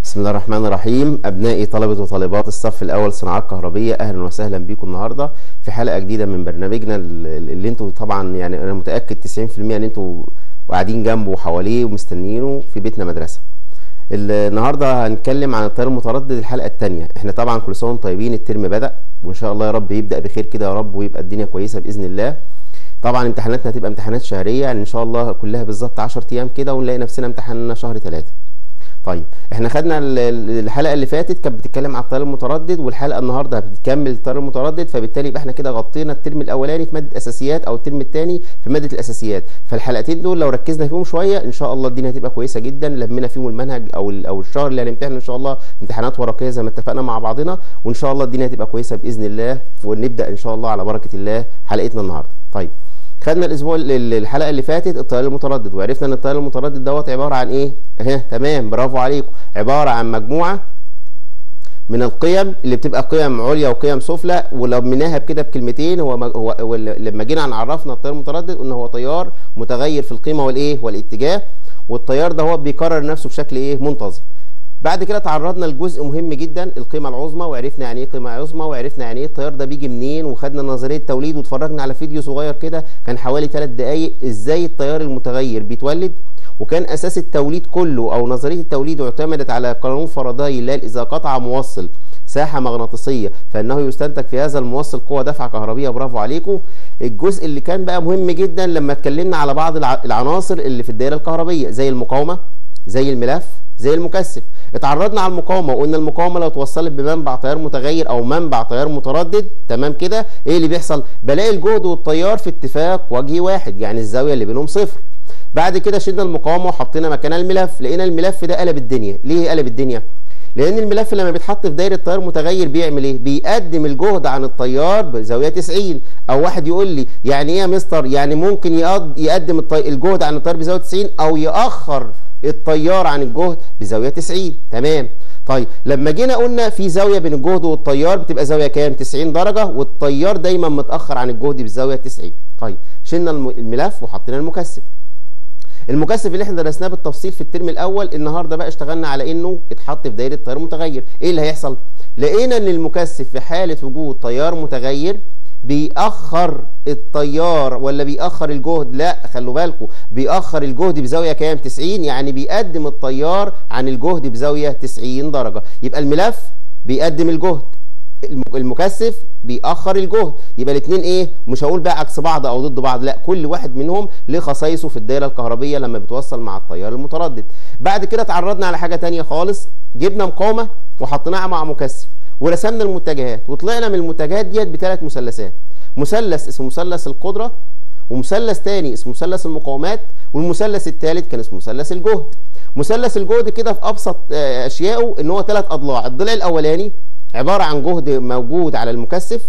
بسم الله الرحمن الرحيم أبنائي طلبة وطالبات الصف الأول صناعات كهربية أهلا وسهلا بيكم النهاردة في حلقة جديدة من برنامجنا اللي انتوا طبعا يعني أنا متأكد 90% إن انتوا قاعدين جنبه وحواليه ومستنيينه في بيتنا مدرسة. النهارده هنتكلم عن التيار المتردد الحلقة الثانية، احنا طبعا كل سنة وانتم طيبين الترم بدأ وإن شاء الله يا رب يبدأ بخير كده يا رب ويبقى الدنيا كويسة بإذن الله. طبعا امتحاناتنا هتبقى امتحانات شهرية يعني إن شاء الله كلها بالظبط 10 أيام كده ونلاقي نفسنا امتحاننا شهر ثلاثة. طيب احنا خدنا الحلقه اللي فاتت كانت بتتكلم على التيار المتردد والحلقه النهارده بتكمل التيار المتردد فبالتالي يبقى احنا كده غطينا الترم الاولاني في ماده اساسيات او الترم الثاني في ماده الاساسيات فالحلقتين دول لو ركزنا فيهم شويه ان شاء الله الدنيا هتبقى كويسه جدا لمينا فيهم المنهج او او الشهر اللي هنمتحن ان شاء الله امتحانات ورقيه زي ما اتفقنا مع بعضنا وان شاء الله الدنيا هتبقى كويسه باذن الله ونبدا ان شاء الله على بركه الله حلقتنا النهارده طيب خدنا الاسبوع الحلقه اللي فاتت التيار المتردد وعرفنا ان التيار المتردد دوت عباره عن ايه اهي تمام برافو عليكم عباره عن مجموعه من القيم اللي بتبقى قيم عليا وقيم سفلى ولميناها بكده بكلمتين هو, هو, هو لما جينا عرفنا التيار المتردد قلنا هو تيار متغير في القيمه والايه والاتجاه والتيار ده هو بيكرر نفسه بشكل ايه منتظم بعد كده تعرضنا لجزء مهم جدا القيمه العظمى وعرفنا يعني ايه قيمه عظمى وعرفنا يعني ايه التيار ده بيجي منين وخدنا نظريه توليد واتفرجنا على فيديو صغير كده كان حوالي 3 دقائق ازاي التيار المتغير بيتولد وكان اساس التوليد كله او نظريه التوليد اعتمدت على قانون فاراداي اللي اذا قطع موصل ساحه مغناطيسيه فانه يستنتج في هذا الموصل قوه دفعه كهربيه برافو عليكم الجزء اللي كان بقى مهم جدا لما اتكلمنا على بعض العناصر اللي في الدائره الكهربيه زي المقاومه زي الملف زي المكثف اتعرضنا على المقاومه وقلنا المقاومه لو توصلت بمنبع تيار متغير او منبع تيار متردد تمام كده ايه اللي بيحصل بلاقي الجهد والتيار في اتفاق وجهي واحد يعني الزاويه اللي بينهم صفر بعد كده شلنا المقاومه وحطينا مكانها الملف لقينا الملف ده قلب الدنيا ليه قلب الدنيا لان الملف لما بيتحط في دايره تيار متغير بيعمل ايه بيقدم الجهد عن التيار بزاويه 90 او واحد يقول لي يعني ايه يا مستر يعني ممكن يقدم الجهد عن التيار بزاويه 90 او ياخر التيار عن الجهد بزاويه 90 تمام طيب لما جينا قلنا في زاويه بين الجهد والتيار بتبقى زاويه كام 90 درجه والتيار دايما متاخر عن الجهد بزاويه 90 طيب شلنا الملف وحطينا المكثف المكثف اللي احنا درسناه بالتفصيل في الترم الاول النهارده بقى اشتغلنا على انه اتحط في دايره تيار متغير ايه اللي هيحصل لقينا ان المكثف في حاله وجود تيار متغير بيأخر التيار ولا بيأخر الجهد لا خلوا بالكم بيأخر الجهد بزاوية كام 90 يعني بيقدم التيار عن الجهد بزاوية 90 درجة يبقى الملف بيقدم الجهد المكثف بيأخر الجهد يبقى الاثنين ايه مش هقول بقى عكس بعض او ضد بعض لا كل واحد منهم له خصائصه في الدايره الكهربيه لما بتوصل مع التيار المتردد بعد كده اتعرضنا على حاجه ثانيه خالص جبنا مقاومه وحطيناها مع مكثف ورسمنا المتجهات وطلعنا من المتجهات ديت بثلاث مثلثات مثلث اسمه مثلث القدره ومثلث تاني اسمه مثلث المقاومات والمثلث الثالث كان اسمه مثلث الجهد مثلث الجهد كده في ابسط اشيائه ان هو ثلاث اضلاع الضلع الاولاني عباره عن جهد موجود على المكثف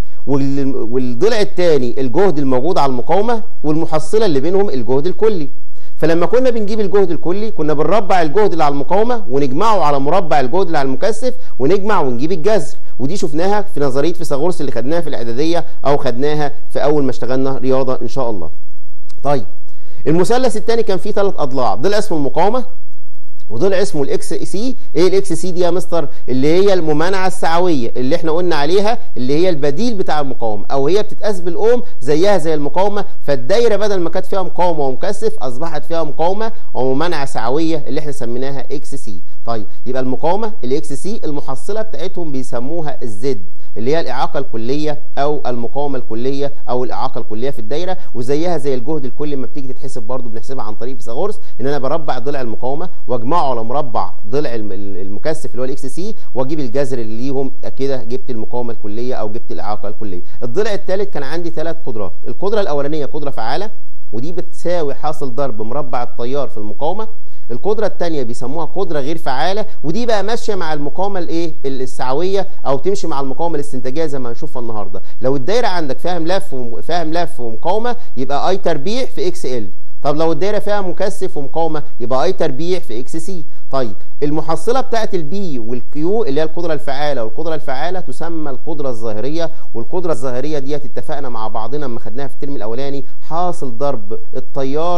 والضلع الثاني الجهد الموجود على المقاومه والمحصله اللي بينهم الجهد الكلي فلما كنا بنجيب الجهد الكلي كنا بنربع الجهد اللي على المقاومه ونجمعه على مربع الجهد اللي على المكثف ونجمع ونجيب الجذر ودي شفناها في نظريه فيثاغورس اللي خدناها في الاعداديه او خدناها في اول ما اشتغلنا رياضه ان شاء الله. طيب المثلث الثاني كان فيه ثلاث اضلاع ضلع اسمه المقاومه وضلع اسمه الاكس سي ايه الاكس سي دي يا مستر اللي هي الممانعه السعويه اللي احنا قلنا عليها اللي هي البديل بتاع المقاومه او هي بتتقاس بالاوم زيها زي المقاومه فالدايره بدل ما كانت فيها مقاومه ومكثف اصبحت فيها مقاومه وممانعه سعويه اللي احنا سميناها اكس سي طيب يبقى المقاومه الاكس سي المحصله بتاعتهم بيسموها الزد اللي هي الاعاقه الكليه او المقاومه الكليه او الاعاقه الكليه في الدايره وزيها زي الجهد الكلي لما بتيجي تتحسب برضو بنحسبها عن طريق فيثاغورس ان انا بربع ضلع المقاومه واجمعه على مربع ضلع المكثف اللي هو الاكس سي واجيب الجذر اللي ليهم كده جبت المقاومه الكليه او جبت الاعاقه الكليه الضلع الثالث كان عندي ثلاث قدرات القدره الاولانيه قدره فعاله ودي بتساوي حاصل ضرب مربع التيار في المقاومه القدره الثانيه بيسموها قدره غير فعاله ودي بقى ماشيه مع المقاومه الايه السعويه او تمشي مع المقاومه الاستنتاجيه زي ما هنشوفها النهارده لو الدايره عندك فيها ملف فيها ملف ومقاومه يبقى اي تربيع في اكس ال طب لو الدايره فيها مكثف ومقاومه يبقى اي تربيع في اكس سي طيب المحصله بتاعه البي والكيو اللي هي القدره الفعاله والقدره الفعاله تسمى القدره الظاهريه والقدره الظاهريه ديت اتفقنا مع بعضنا لما خدناها في الترم الاولاني حاصل ضرب التيار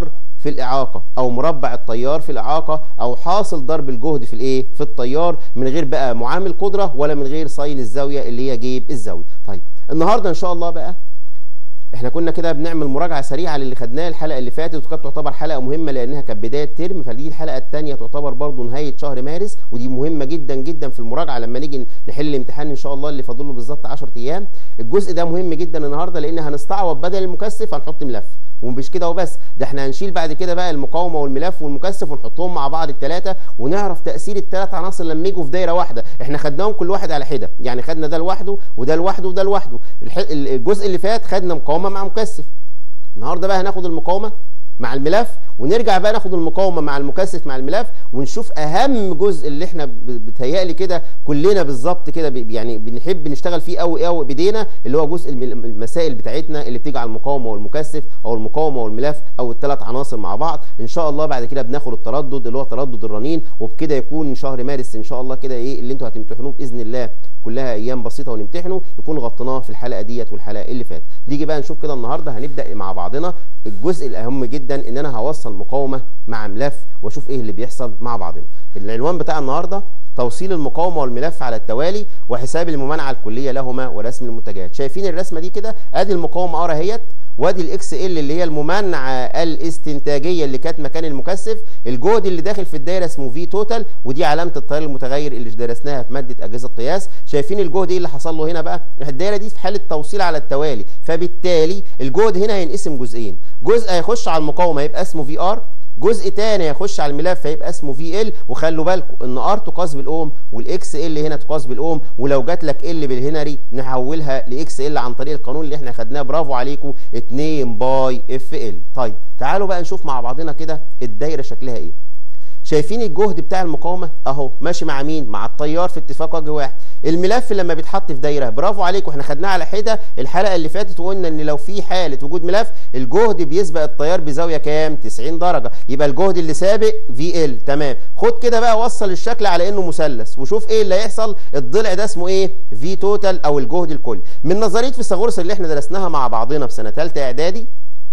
في الاعاقه او مربع التيار في الاعاقه او حاصل ضرب الجهد في الايه في التيار من غير بقى معامل قدره ولا من غير ساين الزاويه اللي هي جيب الزاويه طيب النهارده ان شاء الله بقى احنا كنا كده بنعمل مراجعه سريعه للي خدناه الحلقه اللي فاتت وكانت تعتبر حلقه مهمه لانها كانت بدايه ترم فدي الحلقه الثانيه تعتبر برضو نهايه شهر مارس ودي مهمه جدا جدا في المراجعه لما نيجي نحل الامتحان ان شاء الله اللي فاضل له بالظبط 10 ايام الجزء ده مهم جدا النهارده لان هنستعوض بدل المكثف هنحط ملف ومش كده وبس ده احنا هنشيل بعد كده بقى المقاومه والملف والمكثف ونحطهم مع بعض الثلاثه ونعرف تاثير الثلاث عناصر لما يجوا في دايره واحده احنا خدناهم كل واحد على حده يعني خدنا ده لوحده وده لوحده وده لوحده الجزء اللي فات خدنا مقاومه مع مكثف النهارده بقى هناخد المقاومه مع الملف ونرجع بقى ناخد المقاومه مع المكثف مع الملف ونشوف اهم جزء اللي احنا بتهيألي كده كلنا بالظبط كده يعني بنحب نشتغل فيه قوي قوي بايدينا اللي هو جزء المسائل بتاعتنا اللي بتيجي على المقاومه والمكثف او المقاومه والملف او الثلاث عناصر مع بعض ان شاء الله بعد كده بناخد التردد اللي هو تردد الرنين وبكده يكون شهر مارس ان شاء الله كده ايه اللي انتوا هتمتحنوه باذن الله كلها ايام بسيطه ونمتحنه يكون غطيناه في الحلقه ديت والحلقه اللي فاتت نيجي بقى نشوف كده النهارده هنبدا مع بعضنا الجزء الاهم جدا ان انا هوصل مقاومه مع ملف واشوف ايه اللي بيحصل مع بعضنا العنوان بتاع النهارده توصيل المقاومه والملف على التوالي وحساب الممانعه الكليه لهما ورسم المنتجات شايفين الرسمه دي كده ادي المقاومه اه اهيت وادي الاكس ال اللي هي الممانعه الاستنتاجيه اللي كانت مكان المكثف الجهد اللي داخل في الدايره اسمه في توتال ودي علامه التيار المتغير اللي درسناها في ماده اجهزه قياس شايفين الجهد ايه اللي حصل له هنا بقى الدايره دي في حاله توصيل على التوالي فبالتالي الجهد هنا هينقسم جزئين جزء هيخش على المقاومه يبقى اسمه في ار جزء تاني هيخش على الملف فيبقى اسمه في ال وخلوا بالكم ان ار تقاس بالاوم والاكس ال هنا تقاس بالاوم ولو جات لك ال بالهنري نحولها لاكس ال عن طريق القانون اللي احنا خدناه برافو عليكم 2 باي اف ال طيب تعالوا بقى نشوف مع بعضنا كده الدايره شكلها ايه شايفين الجهد بتاع المقاومه اهو ماشي مع مين مع التيار في اتفاق وجه واحد الملف لما بيتحط في دايره برافو عليكم احنا خدناه على حده الحلقه اللي فاتت وقلنا ان لو في حاله وجود ملف الجهد بيسبق التيار بزاويه كام 90 درجه يبقى الجهد اللي سابق في ال تمام خد كده بقى وصل الشكل على انه مثلث وشوف ايه اللي هيحصل الضلع ده اسمه ايه في توتال او الجهد الكلي من نظريه فيثاغورس اللي احنا درسناها مع بعضنا في سنه ثالثه اعدادي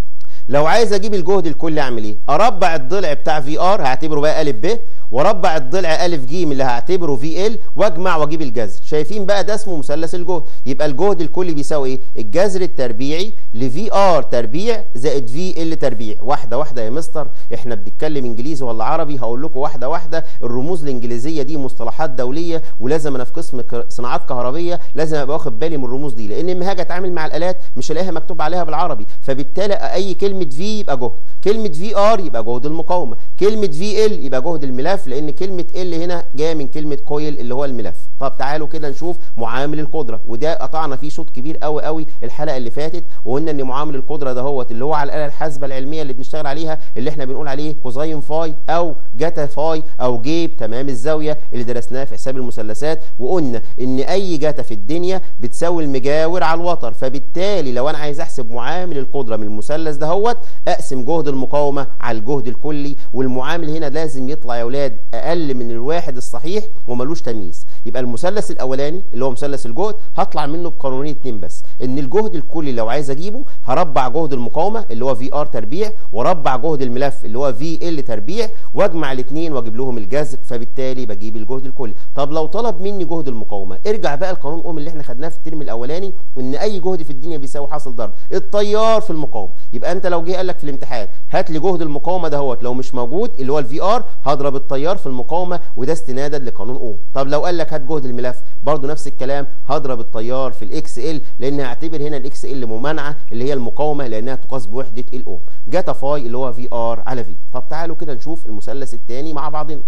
لو عايز اجيب الجهد الكلي اعمل ايه اربع الضلع بتاع في ار هعتبره بقى ا ب واربع الضلع ا ج اللي هعتبره في ال واجمع واجيب الجذر شايفين بقى ده اسمه مثلث الجهد يبقى الجهد الكلي بيساوي ايه الجذر التربيعي لفي ار تربيع زائد في ال تربيع واحده واحده يا مستر احنا بنتكلم انجليزي ولا عربي هقول لكم واحده واحده الرموز الانجليزيه دي مصطلحات دوليه ولازم انا في قسم صناعات كهربيه لازم ابقى واخد بالي من الرموز دي لان لما هاجي اتعامل مع الالات مش هلاقيها مكتوب عليها بالعربي فبالتالي اي كلمه في يبقى جهد كلمه في ار يبقى جهد المقاومه كلمه في ال يبقى جهد الملف لان كلمه ال هنا جايه من كلمه كويل اللي هو الملف طب تعالوا كده نشوف معامل القدره وده قطعنا فيه شوط كبير قوي قوي الحلقه اللي فاتت وقلنا ان معامل القدره دهوت اللي هو على الاله الحاسبه العلميه اللي بنشتغل عليها اللي احنا بنقول عليه كوزاين فاي او جاتا فاي او جيب تمام الزاويه اللي درسناها في حساب المثلثات وقلنا ان اي جاتا في الدنيا بتساوي المجاور على الوتر فبالتالي لو انا عايز احسب معامل القدره من المثلث دهوت اقسم جهد المقاومه على الجهد الكلي والمعامل هنا لازم يطلع يا اولاد اقل من الواحد الصحيح وملوش تمييز يبقى المثلث الاولاني اللي هو مثلث الجهد هطلع منه بقانونين اتنين بس ان الجهد الكلي لو عايز اجيبه هربع جهد المقاومه اللي هو في ار تربيع واربع جهد الملف اللي هو في ال تربيع واجمع الاثنين واجيب لهم الجذر فبالتالي بجيب الجهد الكلي طب لو طلب مني جهد المقاومه ارجع بقى لقانون اوم اللي احنا خدناه في الترم الاولاني ان اي جهد في الدنيا بيساوي حاصل ضرب التيار في المقاومه يبقى انت لو جه قال لك في الامتحان هات لي جهد المقاومه دهوت لو مش موجود اللي هو الفي ار هضرب التيار في المقاومه وده استنادا لقانون اوم طب لو قال لك هات جهد الملف برضو نفس الكلام هضرب التيار في الاكس ال لان هعتبر هنا الاكس ال ممانعه اللي هي المقاومه لانها تقاس بوحده الاوم جاتا فاي اللي هو في ار على في طب تعالوا كده نشوف المثلث الثاني مع بعضنا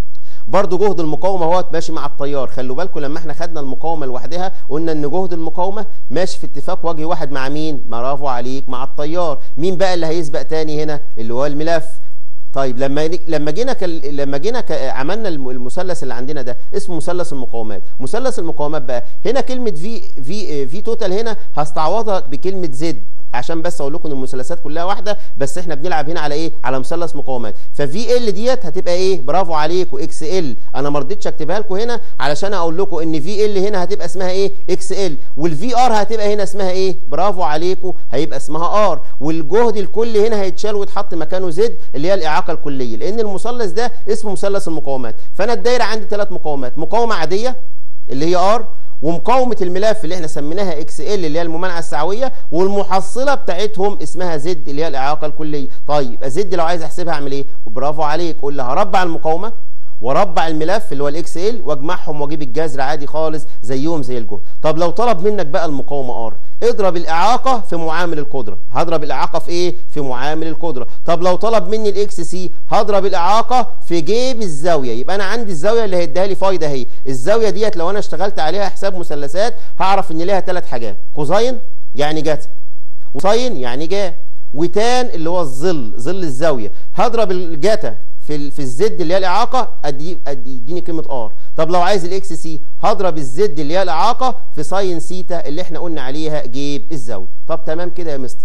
برضو جهد المقاومه اهوت ماشي مع التيار خلوا بالكم لما احنا خدنا المقاومه لوحدها قلنا ان جهد المقاومه ماشي في اتفاق وجه واحد مع مين برافو عليك مع التيار مين بقى اللي هيسبق تاني هنا اللي هو الملف طيب لما لما جينا كل... لما جينا ك... عملنا المثلث اللي عندنا ده اسمه مثلث المقاومات مثلث المقاومات بقى هنا كلمه في في في توتال هنا هستعوضها بكلمه زد عشان بس اقول لكم ان المثلثات كلها واحده بس احنا بنلعب هنا على ايه على مثلث مقاومات ففي ال ديت هتبقى ايه برافو عليكم اكس ال انا ما رضيتش اكتبها لكم هنا علشان اقول لكم ان في ال هنا هتبقى اسمها ايه اكس ال والفي ار هتبقى هنا اسمها ايه برافو عليكم هيبقى اسمها ار والجهد الكلي هنا هيتشال ويتحط مكانه زد اللي هي الاعاقه الكليه لان المثلث ده اسمه مثلث المقاومات فانا الدايره عندي ثلاث مقاومات مقاومه عاديه اللي هي ار ومقاومه الملف اللي احنا سميناها اكس ال اللي هي الممانعه السعويه والمحصله بتاعتهم اسمها زد اللي هي الاعاقه الكليه طيب يبقى زد لو عايز احسبها اعمل ايه برافو عليك قول لي هربع المقاومه وربع الملف اللي هو الاكس ال واجمعهم واجيب الجذر عادي خالص زيهم زي الجهد طب لو طلب منك بقى المقاومه ار اضرب الاعاقه في معامل القدره هضرب الاعاقه في ايه في معامل القدره طب لو طلب مني الاكس سي هضرب الاعاقه في جيب الزاويه يبقى انا عندي الزاويه اللي هيديها لي فايده اهي الزاويه ديت لو انا اشتغلت عليها حساب مثلثات هعرف ان ليها ثلاث حاجات كوزاين يعني جت وساين يعني جا وتان اللي هو الظل ظل الزاويه هضرب الجاتا في في الزد اللي هي الاعاقه ادي اديني كلمه ار طب لو عايز الاكس سي هضرب الزد اللي هي الاعاقه في ساين سيتا اللي احنا قلنا عليها جيب الزاويه طب تمام كده يا مستر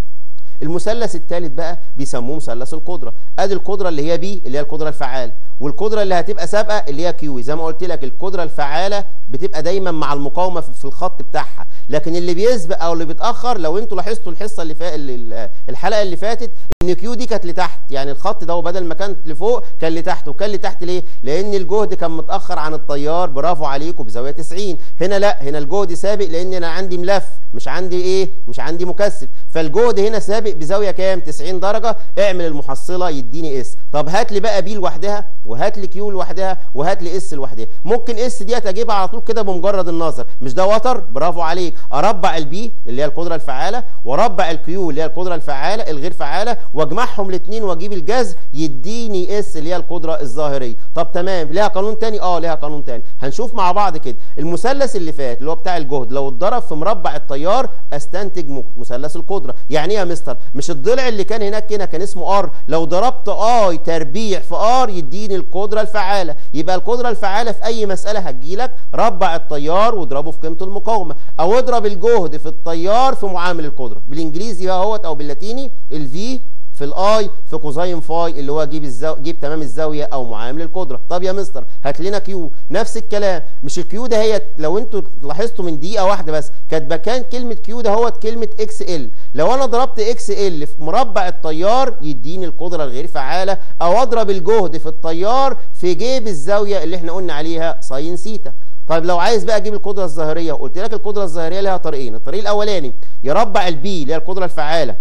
المثلث الثالث بقى بيسموه مثلث القدره ادي القدره اللي هي بي اللي هي القدره الفعاله والقدره اللي هتبقى سابقه اللي هي كيو زي ما قلت لك القدره الفعاله بتبقى دايما مع المقاومه في الخط بتاعها لكن اللي بيسبق او اللي بيتاخر لو انتوا لاحظتوا الحصه اللي فا... الحلقه اللي فاتت ان كيو دي كانت لتحت يعني الخط ده بدل ما كان لفوق كان لتحت وكان لتحت ليه لان الجهد كان متاخر عن التيار برافو عليكم بزاويه 90 هنا لا هنا الجهد سابق لان انا عندي ملف مش عندي ايه مش عندي مكثف فالجهد هنا سابق بزاويه كام 90 درجه اعمل المحصله يديني اس طب هات لي بقى بي لوحدها وهات لي كيو لوحدها وهات لي اس لوحدها ممكن اس ديت اجيبها على طول كده بمجرد النظر مش ده وتر برافو عليك اربع البي اللي هي القدره الفعاله واربع الكيو اللي هي القدره الفعاله الغير فعاله واجمعهم الاثنين واجيب الجذر يديني اس اللي هي القدره الظاهريه طب تمام ليها قانون تاني اه ليها قانون تاني هنشوف مع بعض كده المثلث اللي فات اللي هو بتاع الجهد لو اتضرب في مربع التيار استنتج مثلث القدره يعني ايه يا مستر مش الضلع اللي كان هناك هنا كان اسمه ار لو ضربت اي تربيع في ار يديني القدره الفعاله يبقى القدره الفعاله في اي مساله هتجيلك ربع التيار واضربه في قيمه المقاومه او اضرب الجهد في التيار في معامل القدره بالانجليزي اهوت او باللاتيني الفي في الاي في كوزاين فاي اللي هو جيب الزاو... جيب تمام الزاويه او معامل القدره طب يا مستر هات لنا كيو نفس الكلام مش الكيو ده هي لو انتوا لاحظتوا من دقيقه واحده بس كانت مكان كلمه كيو ده هوت كلمه اكس ال لو انا ضربت اكس ال في مربع التيار يديني القدره الغير فعاله او اضرب الجهد في التيار في جيب الزاويه اللي احنا قلنا عليها ساين سيتا طيب لو عايز بقى اجيب القدره الظاهريه وقلت لك القدره الظاهريه لها طريقين الطريق الاولاني يربع البي اللي هي القدره الفعاله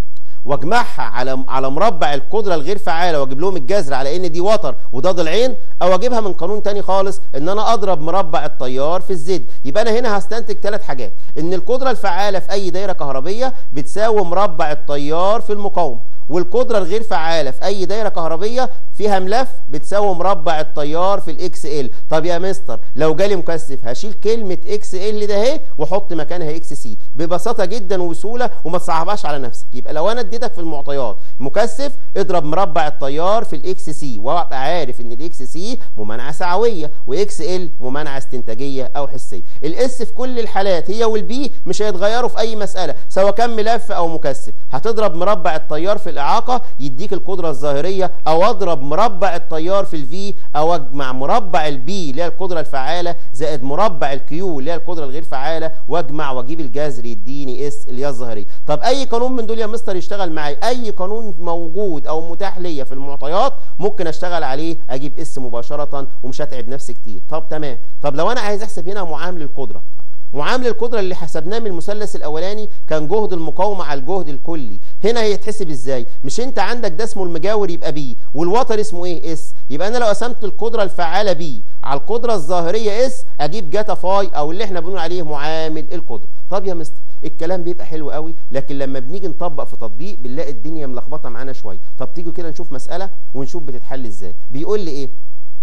واجمعها على على مربع القدره الغير فعاله واجيب لهم الجذر على ان دي وتر وده ضلعين او اجيبها من قانون تاني خالص ان انا اضرب مربع التيار في الزد يبقى انا هنا هستنتج ثلاث حاجات ان القدره الفعاله في اي دايره كهربيه بتساوي مربع التيار في المقاومه والقدره الغير فعاله في اي دايره كهربيه فيها ملف بتساوي مربع التيار في الاكس ال طب يا مستر لو جالي مكثف هشيل كلمه اكس ال ده اهي واحط مكانها اكس سي ببساطه جدا وسهوله وما تصعبهاش على نفسك يبقى لو انا اديتك في المعطيات مكثف اضرب مربع التيار في الاكس سي وابقى عارف ان الاكس سي ممانعه سعويه واكس ال ممانعه استنتاجيه او حسيه الاس في كل الحالات هي والبي مش هيتغيروا في اي مساله سواء كان ملف او مكثف هتضرب مربع التيار في الاعاقه يديك القدره الظاهريه او اضرب مربع التيار في الفي او اجمع مربع البي اللي هي القدره الفعاله زائد مربع الكيو اللي هي القدره الغير فعاله واجمع واجيب الجذر يديني اس اللي هي الظاهريه طب اي قانون من دول يا مستر يشتغل معايا اي قانون موجود او متاح ليا في المعطيات ممكن اشتغل عليه اجيب اس مباشره ومش هتعب نفسي كتير طب تمام طب لو انا عايز احسب هنا معامل القدره معامل القدره اللي حسبناه من المثلث الاولاني كان جهد المقاومه على الجهد الكلي هنا هيتحسب ازاي مش انت عندك ده اسمه المجاور يبقى بي والوتر اسمه ايه اس يبقى انا لو قسمت القدره الفعاله بي على القدره الظاهريه اس اجيب جاتا فاي او اللي احنا بنقول عليه معامل القدره طب يا مستر الكلام بيبقى حلو قوي لكن لما بنيجي نطبق في تطبيق بنلاقي الدنيا ملخبطه معانا شويه طب تيجوا كده نشوف مساله ونشوف بتتحل ازاي بيقول لي ايه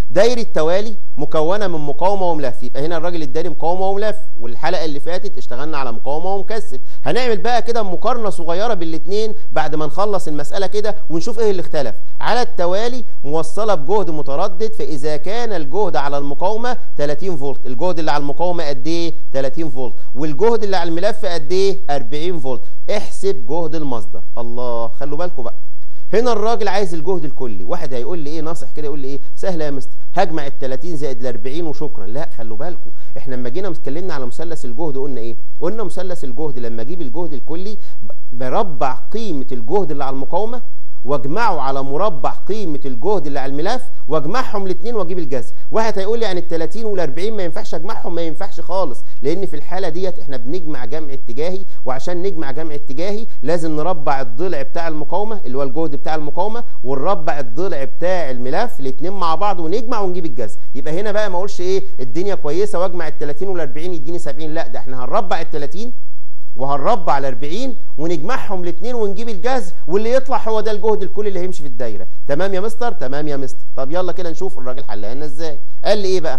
دايره توالي مكونه من مقاومه وملف يبقى هنا الراجل اداني مقاومه وملف والحلقه اللي فاتت اشتغلنا على مقاومه ومكثف هنعمل بقى كده مقارنه صغيره بالاثنين بعد ما نخلص المساله كده ونشوف ايه اللي اختلف على التوالي موصله بجهد متردد فاذا كان الجهد على المقاومه 30 فولت الجهد اللي على المقاومه قد ايه 30 فولت والجهد اللي على الملف قد ايه 40 فولت احسب جهد المصدر الله خلوا بالكم بقى هنا الراجل عايز الجهد الكلي واحد هيقول لي ايه ناصح كده يقول لي ايه سهله يا مستر هجمع ال 30 زائد ال 40 وشكرا لا خلوا بالكم احنا لما جينا اتكلمنا على مثلث الجهد قلنا ايه قلنا مثلث الجهد لما اجيب الجهد الكلي بربع قيمه الجهد اللي على المقاومه واجمعه على مربع قيمه الجهد اللي على الملف واجمعهم الاثنين واجيب الجذر واحد هيقول لي يعني ال 30 وال 40 ما ينفعش اجمعهم ما ينفعش خالص لان في الحاله ديت احنا بنجمع جمع اتجاهي وعشان نجمع جمع اتجاهي لازم نربع الضلع بتاع المقاومه اللي هو الجهد بتاع المقاومه ونربع الضلع بتاع الملف الاثنين مع بعض ونجمع ونجيب الجذر يبقى هنا بقى ما اقولش ايه الدنيا كويسه واجمع ال 30 وال 40 يديني 70 لا ده احنا هنربع ال 30 وهنربع ال 40 ونجمعهم الاثنين ونجيب الجذر واللي يطلع هو ده الجهد الكلي اللي هيمشي في الدايره تمام يا مستر تمام يا مستر طب يلا كده نشوف الراجل حلها لنا ازاي قال لي ايه بقى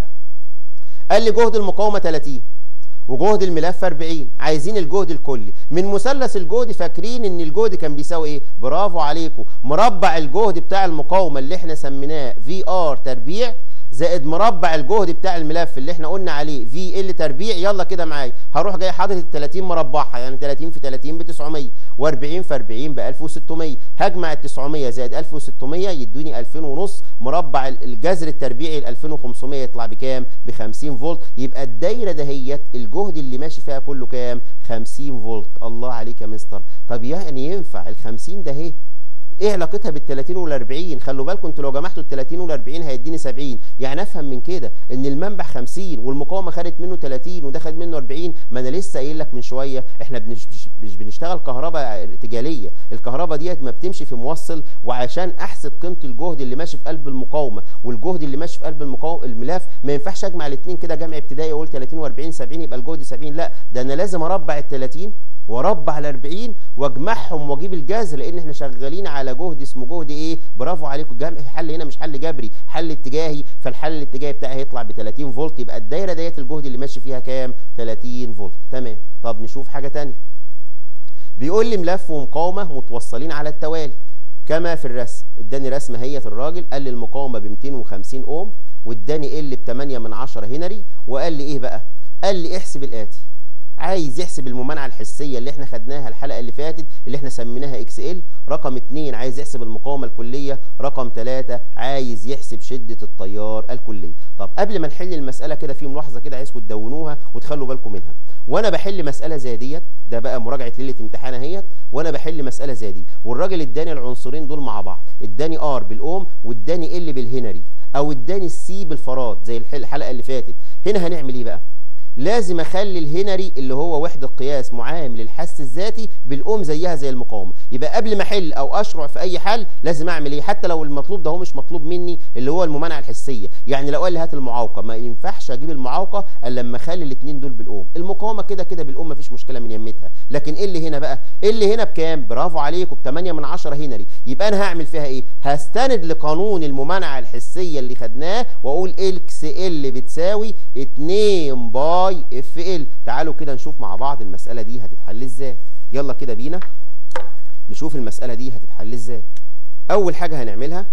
قال لي جهد المقاومه 30 وجهد الملف 40 عايزين الجهد الكلي من مثلث الجهد فاكرين ان الجهد كان بيساوي ايه برافو عليكم مربع الجهد بتاع المقاومه اللي احنا سميناه في ار تربيع زائد مربع الجهد بتاع الملف اللي احنا قلنا عليه في ال تربيع يلا كده معايا هروح جاي حاطط ال 30 مربعها يعني 30 في 30 ب 900 و40 في 40 ب 1600 هجمع ال 900 زائد 1600 يدوني 2000 ونص مربع الجذر التربيعي ال 2500 يطلع بكام؟ ب 50 فولت يبقى الدايره دهيت الجهد اللي ماشي فيها كله كام؟ 50 فولت الله عليك يا مستر طب يعني ينفع ال 50 ده اهي ايه علاقتها بال 30 وال 40 خلوا بالكم انتوا لو جمعتوا ال 30 وال 40 هيديني 70 يعني افهم من كده ان المنبع 50 والمقاومه خدت منه 30 وده خد منه 40 ما انا لسه قايل لك من شويه احنا بنش مش بنشتغل كهرباء ارتجاليه الكهرباء ديت ما بتمشي في موصل وعشان احسب قيمه الجهد اللي ماشي في قلب المقاومه والجهد اللي ماشي في قلب المقاومه الملف ما ينفعش اجمع الاثنين كده جمع ابتدائي واقول 30 و40 70 يبقى الجهد 70 لا ده انا لازم اربع ال 30 واربع ال 40 واجمعهم واجيب الجذر لان احنا شغالين على جهد اسمه جهد ايه برافو عليكم الجمع حل هنا مش حل جبري حل اتجاهي فالحل الاتجاهي بتاعي هيطلع ب 30 فولت يبقى الدايره ديت الجهد اللي ماشي فيها كام 30 فولت تمام طب نشوف حاجه ثانيه بيقول لي ملف ومقاومه متوصلين على التوالي كما في الرسم اداني رسمه هي الراجل قال لي المقاومه ب 250 اوم واداني ال ب 8 من 10 هنري وقال لي ايه بقى قال لي احسب الاتي عايز يحسب الممانعه الحسيه اللي احنا خدناها الحلقه اللي فاتت اللي احنا سميناها اكس ال رقم 2 عايز يحسب المقاومه الكليه رقم 3 عايز يحسب شده التيار الكليه طب قبل ما نحل المساله كده في ملاحظه كده عايزكم تدونوها وتخلوا بالكم منها وانا بحل مساله زي ديت ده بقى مراجعه ليله امتحان اهيت وانا بحل مساله زي دي والراجل اداني العنصرين دول مع بعض اداني ار بالاوم واداني ال بالهنري او اداني السي بالفراد زي الحلقه اللي فاتت هنا هنعمل ايه بقى لازم اخلي الهنري اللي هو وحده قياس معامل الحس الذاتي بالاوم زيها زي المقاومه يبقى قبل ما احل او اشرع في اي حل لازم اعمل ايه حتى لو المطلوب ده هو مش مطلوب مني اللي هو الممانعه الحسيه يعني لو قال لي هات المعوقه ما ينفعش اجيب المعوقه الا لما اخلي الاثنين دول بالاوم المقاومه كده كده بالاوم مفيش مشكله من يمتها لكن ايه اللي هنا بقى ايه اللي هنا بكام برافو عليكم ب 8 من 10 هنري يبقى انا هعمل فيها ايه هستند لقانون الممانعه الحسيه اللي خدناه واقول اكس ال بتساوي 2 باي اف ال تعالوا كده نشوف مع بعض المساله دي هتتحل ازاي يلا كده بينا نشوف المساله دي هتتحل ازاي اول حاجه هنعملها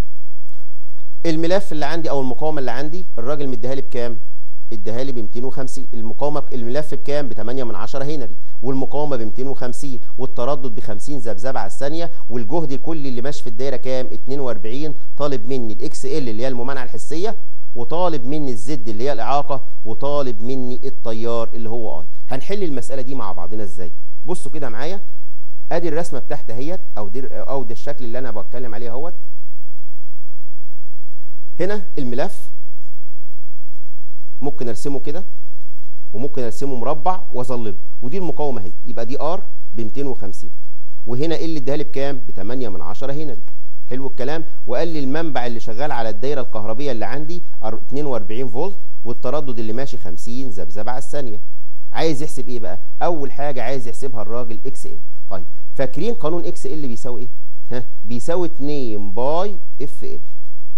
الملف اللي عندي او المقاومه اللي عندي الراجل مديها لي بكام اداها لي ب 250 المقاومه الملف بكام ب 8 من 10 هنري والمقاومه ب 250 والتردد ب 50 ذبذبه على الثانيه والجهد الكلي اللي ماشي في الدايره كام 42 طالب مني الاكس ال اللي هي الممانعه الحسيه وطالب مني الزد اللي هي الاعاقه وطالب مني التيار اللي هو اي هنحل المساله دي مع بعضنا ازاي بصوا كده معايا ادي الرسمه بتاعتي اهيت او دي او ده الشكل اللي انا بتكلم عليه اهوت هنا الملف ممكن ارسمه كده وممكن ارسمه مربع واظلله ودي المقاومه اهي يبقى دي ار ب 250 وهنا ال اداها لي بكام ب 8 من 10 هنا حلو الكلام وقال لي المنبع اللي شغال على الدايره الكهربيه اللي عندي 42 فولت والتردد اللي ماشي 50 ذبذبه على الثانيه عايز يحسب ايه بقى اول حاجه عايز يحسبها الراجل اكس ال طيب فاكرين قانون اكس ال بيساوي ايه ها بيساوي 2 باي اف ال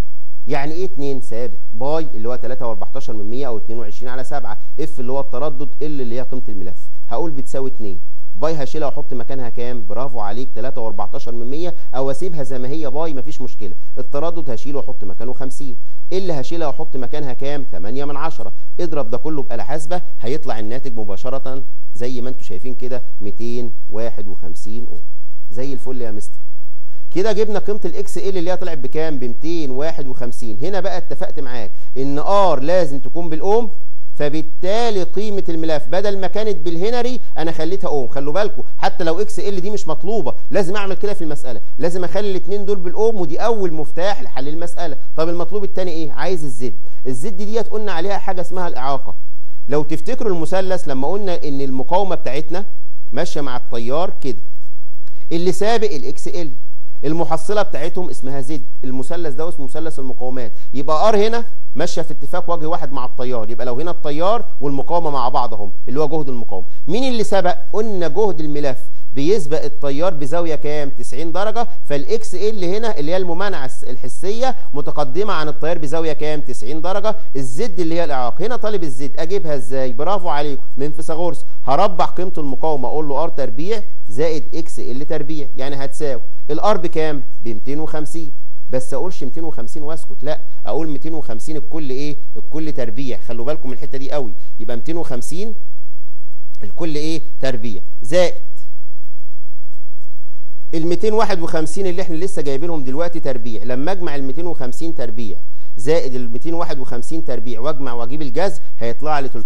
يعني ايه 2 ثابت باي اللي هو 3 و14 من 100 او 22 على 7 اف اللي هو التردد ال اللي هي قيمه الملف هقول بتساوي 2 باي هشيلها واحط مكانها كام برافو عليك 3 و14 من 100 او اسيبها زي ما هي باي مفيش مشكله التردد هشيله واحط مكانه 50 اللي هشيلها واحط مكانها كام 8 من 10 اضرب ده كله بآلة حاسبه هيطلع الناتج مباشره زي ما انتم شايفين كده 251 اوم زي الفل يا مستر كده جبنا قيمه الاكس ال اللي هي طلعت بكام ب 251 هنا بقى اتفقت معاك ان ار لازم تكون بالاوم فبالتالي قيمه الملف بدل ما كانت بالهنري انا خليتها اوم خلوا بالكم حتى لو اكس ال دي مش مطلوبه لازم اعمل كده في المساله لازم اخلي الاثنين دول بالاوم ودي اول مفتاح لحل المساله طب المطلوب الثاني ايه عايز الزد الزد ديت قلنا عليها حاجه اسمها الاعاقه لو تفتكروا المثلث لما قلنا ان المقاومه بتاعتنا ماشيه مع التيار كده اللي سابق الاكس ال المحصله بتاعتهم اسمها زد المثلث ده اسمه مثلث المقاومات يبقى ار هنا ماشيه في اتفاق وجه واحد مع التيار يبقى لو هنا التيار والمقاومه مع بعضهم اللي هو جهد المقاومه مين اللي سبق قلنا جهد الملف بيسبق التيار بزاويه كام 90 درجه فالاكس ال هنا اللي هي الممانعه الحسيه متقدمه عن التيار بزاويه كام 90 درجه الزد اللي هي الاعاقه هنا طالب الزد اجيبها ازاي برافو عليكم من فيثاغورس هربع قيمه المقاومه اقول له ار تربيع زائد اكس ال تربيع يعني هتساوي الار بكام ب 250 بس اقولش 250 واسكت لا اقول 250 الكل ايه الكل تربيع خلوا بالكم من الحته دي قوي يبقى 250 الكل ايه تربيع زائد ال 251 اللي احنا لسه جايبينهم دلوقتي تربيع لما اجمع ال 250 تربيع زائد ال 251 تربيع واجمع واجيب الجذر هيطلع لي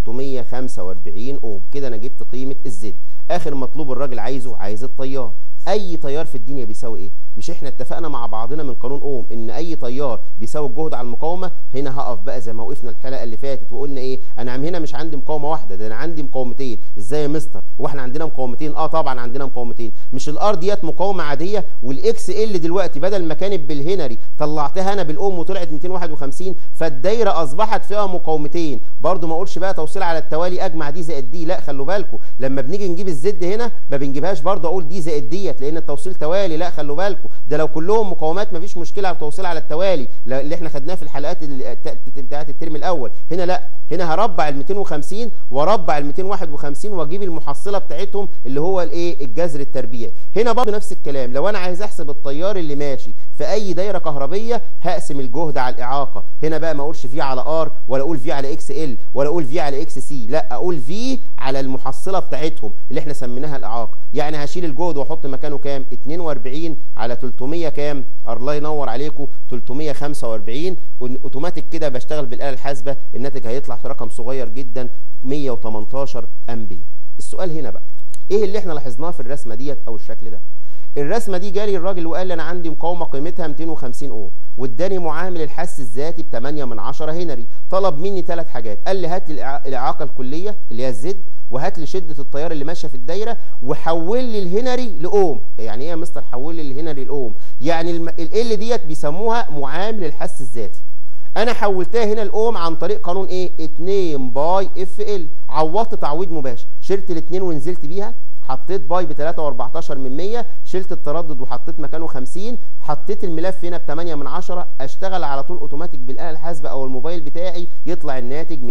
345 اوم كده انا جبت قيمه الزد اخر مطلوب الراجل عايزه عايز التيار اي تيار في الدنيا بيساوي ايه مش احنا اتفقنا مع بعضنا من قانون اوم ان اي تيار بيساوي الجهد على المقاومه هنا هقف بقى زي ما وقفنا الحلقه اللي فاتت وقلنا ايه انا هنا مش عندي مقاومه واحده ده انا عندي مقاومتين ازاي يا مستر واحنا عندنا مقاومتين اه طبعا عندنا مقاومتين مش الار ديت مقاومه عاديه والاكس ال دلوقتي بدل ما كانت بالهنري طلعتها انا بالاوم وطلعت 251 فالدايره اصبحت فيها مقاومتين برده ما اقولش بقى توصيل على التوالي اجمع دي زائد دي لا خلوا بالكم لما بنيجي نجيب الزد هنا ما بنجيبهاش برده اقول دي زائد ديت لان التوصيل توالي لا خلوا بالكم ده لو كلهم مقاومات مفيش مشكله على التوصيل على التوالي اللي احنا خدناه في الحلقات بتاعه الترم الاول هنا لا هنا هربع ال 250 واربع ال 251 واجيب المحصله بتاعتهم اللي هو الايه الجذر التربيعي هنا برضه نفس الكلام لو انا عايز احسب التيار اللي ماشي في اي دايره كهربيه هقسم الجهد على الاعاقه هنا بقى ما اقولش في على ار ولا اقول في على اكس ال ولا اقول في على اكس سي لا اقول في على المحصله بتاعتهم اللي احنا سميناها الاعاقه يعني هشيل الجهد واحط مكانه كام 42 على 300 كام الله ينور عليكم 345 اوتوماتيك كده بشتغل بالاله الحاسبه الناتج هيطلع في رقم صغير جدا 118 امبير السؤال هنا بقى ايه اللي احنا لاحظناه في الرسمه ديت او الشكل ده الرسمه دي جالي الراجل وقال لي انا عندي مقاومه قيمتها 250 اوم واداني معامل الحس الذاتي ب 8 من 10 هنري طلب مني ثلاث حاجات قال لي هات لي الاعاقه الكليه اللي هي الزد وهات لي شده التيار اللي ماشيه في الدايره وحول لي الهنري لاوم يعني ايه يا مستر حول لي الهنري لاوم يعني ال ديت بيسموها معامل الحس الذاتي انا حولتها هنا الاوم عن طريق قانون ايه 2 باي اف ال عوضت تعويض مباشر شلت الاثنين ونزلت بيها حطيت باي ب 3 و14 من 100 شلت التردد وحطيت مكانه 50 حطيت الملف هنا ب 8 من 10 اشتغل على طول اوتوماتيك بالاله الحاسبه او الموبايل بتاعي يطلع الناتج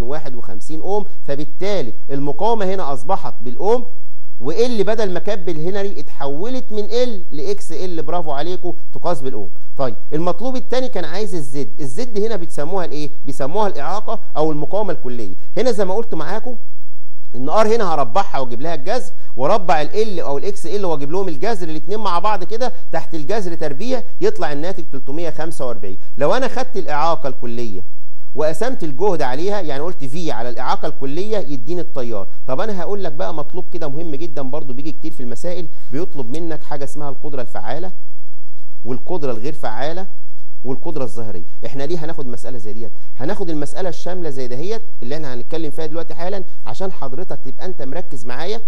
251 اوم فبالتالي المقاومه هنا اصبحت بالاوم وال بدل ما كانت بالهنري اتحولت من ال لاكس ال برافو عليكم تقاس بالاوم طيب المطلوب الثاني كان عايز الزد الزد هنا بتسموها الايه بيسموها الاعاقه او المقاومه الكليه هنا زي ما قلت معاكم ان ار هنا هربعها واجيب لها الجذر واربع ال او الاكس ال واجيب لهم الجذر الاثنين مع بعض كده تحت الجذر تربيع يطلع الناتج 345 لو انا خدت الاعاقه الكليه وقسمت الجهد عليها يعني قلت في على الاعاقه الكليه يديني التيار طب انا هقول لك بقى مطلوب كده مهم جدا برضو بيجي كتير في المسائل بيطلب منك حاجه اسمها القدره الفعاله والقدره الغير فعاله والقدره الظاهريه احنا ليه هناخد مساله زي ديت هناخد المساله الشامله زي دهيت اللي احنا هنتكلم فيها دلوقتي حالا عشان حضرتك تبقى انت مركز معايا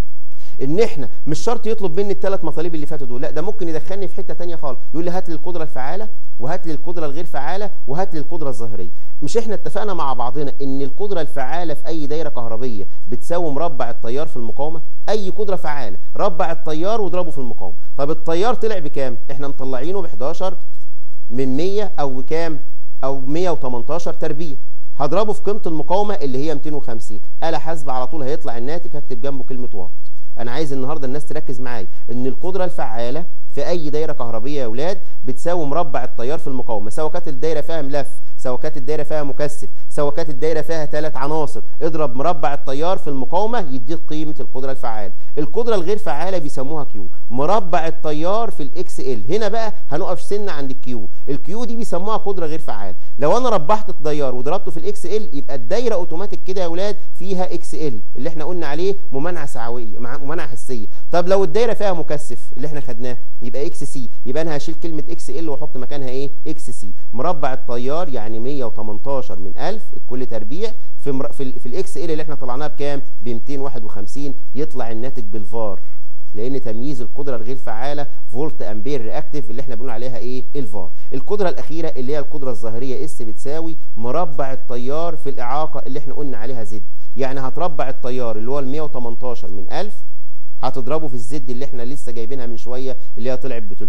ان احنا مش شرط يطلب مني الثلاث مطالب اللي فاتوا دول لا ده ممكن يدخلني في حته ثانيه خالص يقول لي هات لي القدره الفعاله وهات لي القدره الغير فعاله وهات لي القدره الظاهريه مش احنا اتفقنا مع بعضنا ان القدره الفعاله في اي دايره كهربيه بتساوي مربع التيار في المقاومه اي قدره فعاله ربع التيار واضربه في المقاومه طب التيار طلع بكام احنا مطلعينه ب 11 من 100 او كام او 118 تربيع هضربه في قيمه المقاومه اللي هي 250 آلة حاسبه على طول هيطلع الناتج هكتب جنبه كلمه واط انا عايز النهارده الناس تركز معايا ان القدره الفعاله في اي دايره كهربيه يا اولاد بتساوي مربع التيار في المقاومه سواء كانت الدايره فيها ملف سواء كانت الدايره فيها مكثف سواء كانت الدايره فيها ثلاث عناصر اضرب مربع التيار في المقاومه يديك قيمه القدره الفعاله القدره الغير فعاله بيسموها كيو مربع التيار في الاكس ال هنا بقى هنقف سنه عند الكيو الكيو دي بيسموها قدره غير فعاله لو انا ربحت التيار وضربته في الاكس ال يبقى الدايره اوتوماتيك كده يا اولاد فيها اكس ال اللي احنا قلنا عليه ممانعه سعويه ممانعه حسيه طب لو الدايره فيها مكثف اللي احنا خدناه يبقى اكس سي يبقى انا هشيل كلمه اكس ال واحط مكانها ايه اكس سي مربع التيار يعني 118 من 1000 كل تربيع في مر... في, ال... في الاكس ال اللي احنا طلعناها بكام ب 251 يطلع الناتج بالفار لان تمييز القدره الغير فعاله فولت امبير رياكتيف اللي احنا بنقول عليها ايه الفار القدره الاخيره اللي هي القدره الظاهريه اس بتساوي مربع التيار في الاعاقه اللي احنا قلنا عليها زد يعني هتربع التيار اللي هو ال 118 من 1000 هتضربه في الزد اللي احنا لسه جايبينها من شويه اللي هي طلعت ب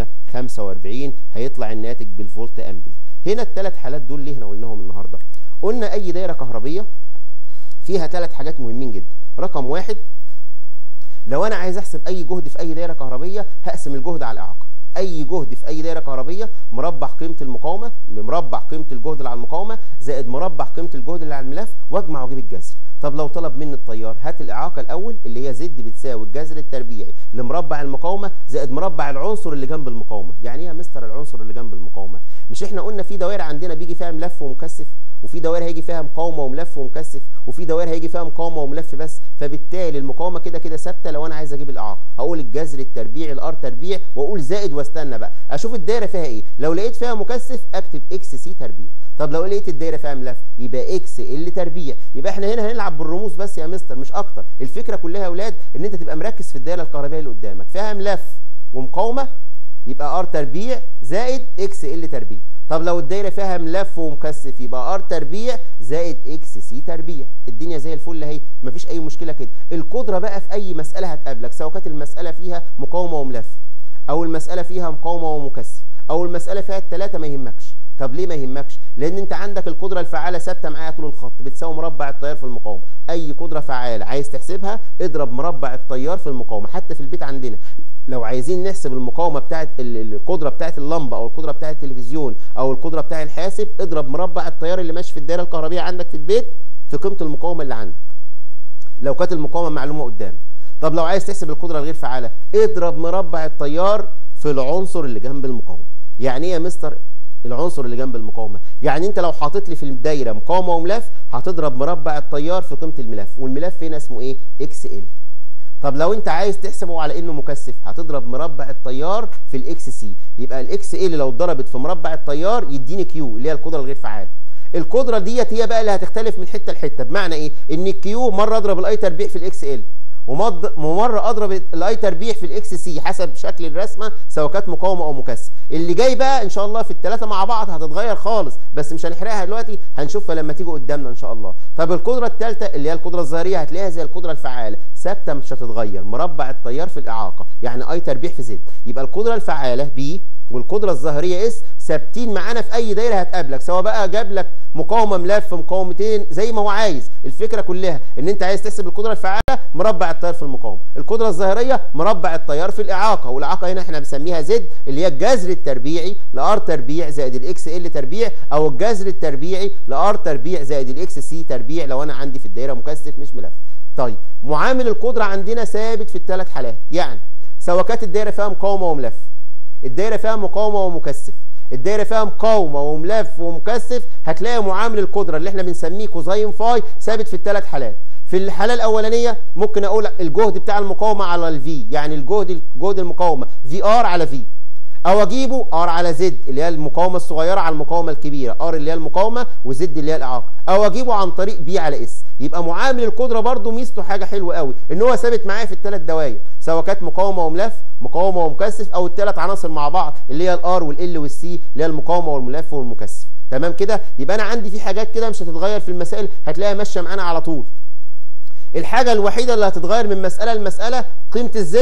345 هيطلع الناتج بالفولت امبير هنا الثلاث حالات دول ليه احنا قلناهم النهارده قلنا اي دايره كهربيه فيها ثلاث حاجات مهمين جدا رقم واحد لو انا عايز احسب اي جهد في اي دايره كهربيه هقسم الجهد على الاعاقه اي جهد في اي دايره كهربيه مربع قيمه المقاومه مربع قيمه الجهد اللي على المقاومه زائد مربع قيمه الجهد اللي على الملف واجمع واجيب الجذر طب لو طلب مني التيار هات الاعاقه الاول اللي هي زد بتساوي الجذر التربيعي لمربع المقاومه زائد مربع العنصر اللي جنب المقاومه يعني ايه يا مستر العنصر اللي جنب المقاومه مش احنا قلنا في دوائر عندنا بيجي فيها ملف ومكثف وفي دوائر هيجي فيها مقاومه وملف ومكثف وفي دوائر هيجي فيها مقاومه وملف بس فبالتالي المقاومه كده كده ثابته لو انا عايز اجيب الاعاقه هقول الجذر التربيعي الار تربيع واقول زائد واستنى بقى اشوف الدايره فيها ايه لو لقيت فيها مكثف اكتب اكس سي تربيع طب لو لقيت الدايره فيها ملف يبقى اكس ال تربيع يبقى احنا هنا هنلعب بالرموز بس يا مستر مش اكتر الفكره كلها يا اولاد ان انت تبقى مركز في الدايره الكهربائيه اللي قدامك فيها ملف ومقاومه يبقى ار تربيع زائد اكس ال تربيع طب لو الدايره فيها ملف ومكثف يبقى ار تربيع زائد اكس سي تربيع الدنيا زي الفل اهي مفيش اي مشكله كده القدره بقى في اي مساله هتقابلك سواء كانت المساله فيها مقاومه وملف او المساله فيها مقاومه ومكثف او المساله فيها الثلاثه ما يهمكش طب ليه ما يهمكش لان انت عندك القدره الفعاله ثابته معايا طول الخط بتساوي مربع التيار في المقاومه اي قدره فعاله عايز تحسبها اضرب مربع التيار في المقاومه حتى في البيت عندنا لو عايزين نحسب المقاومه بتاعه القدره بتاعه اللمبه او القدره بتاعه التلفزيون او القدره بتاعه الحاسب اضرب مربع التيار اللي ماشي في الدايره الكهربائيه عندك في البيت في قيمه المقاومه اللي عندك لو كانت المقاومه معلومه قدامك طب لو عايز تحسب القدره الغير فعاله اضرب مربع التيار في العنصر اللي جنب المقاومه يعني ايه يا مستر العنصر اللي جنب المقاومه يعني انت لو حاطط لي في الدايره مقاومه وملف هتضرب مربع التيار في قيمه الملف والملف هنا اسمه ايه اكس ال طب لو انت عايز تحسبه على انه مكثف هتضرب مربع التيار في الاكس سي يبقى الاكس ال لو اتضربت في مربع التيار يديني كيو اللي هي القدره الغير فعاله القدره ديت هي بقى اللي هتختلف من حته لحته بمعنى ايه ان الكيو مره اضرب الاي تربيع في الاكس ال ومره اضرب الاي تربيع في الاكس سي حسب شكل الرسمه سواء كانت مقاومه او مكثف اللي جاي بقى ان شاء الله في الثلاثه مع بعض هتتغير خالص بس مش هنحرقها دلوقتي هنشوفها لما تيجي قدامنا ان شاء الله طب القدره الثالثه اللي هي القدره الظاهريه هتلاقيها زي القدره الفعاله ثابته مش هتتغير مربع التيار في الاعاقه يعني اي تربيع في زد يبقى القدره الفعاله بي والقدره الظاهريه اس ثابتين معانا في اي دايره هتقابلك سواء بقى جاب لك مقاومه ملف مقاومتين زي ما هو عايز الفكره كلها ان انت عايز تحسب القدره الفعاله مربع التيار في المقاومه القدره الظاهريه مربع التيار في الاعاقه والاعاقه هنا احنا بنسميها زد اللي هي الجذر التربيعي لار تربيع زائد الاكس ال تربيع او الجذر التربيعي لار تربيع زائد الاكس سي تربيع لو انا عندي في الدايره مكثف مش ملف طيب معامل القدره عندنا ثابت في الثلاث حالات يعني سواء كانت الدايره فيها مقاومه وملف الدايره فيها مقاومه ومكثف الدايره فيها مقاومه وملف ومكثف هتلاقي معامل القدره اللي احنا بنسميه كوزاين فاي ثابت في الثلاث حالات في الحاله الاولانيه ممكن اقول الجهد بتاع المقاومه على الفي يعني الجهد جهد المقاومه في ار على في او اجيبه ار على زد اللي هي المقاومه الصغيره على المقاومه الكبيره ار اللي هي المقاومه وزد اللي هي الاعاقه او اجيبه عن طريق بي على اس يبقى معامل القدره برده ميزته حاجه حلوه قوي ان هو ثابت معايا في الثلاث دوائر سواء كانت مقاومه وملف مقاومه ومكثف او الثلاث عناصر مع بعض اللي هي الار والال والسي اللي هي المقاومه والملف والمكثف تمام كده يبقى انا عندي في حاجات كده مش هتتغير في المسائل هتلاقيها ماشيه معانا على طول الحاجه الوحيده اللي هتتغير من مساله لمساله قيمه الزد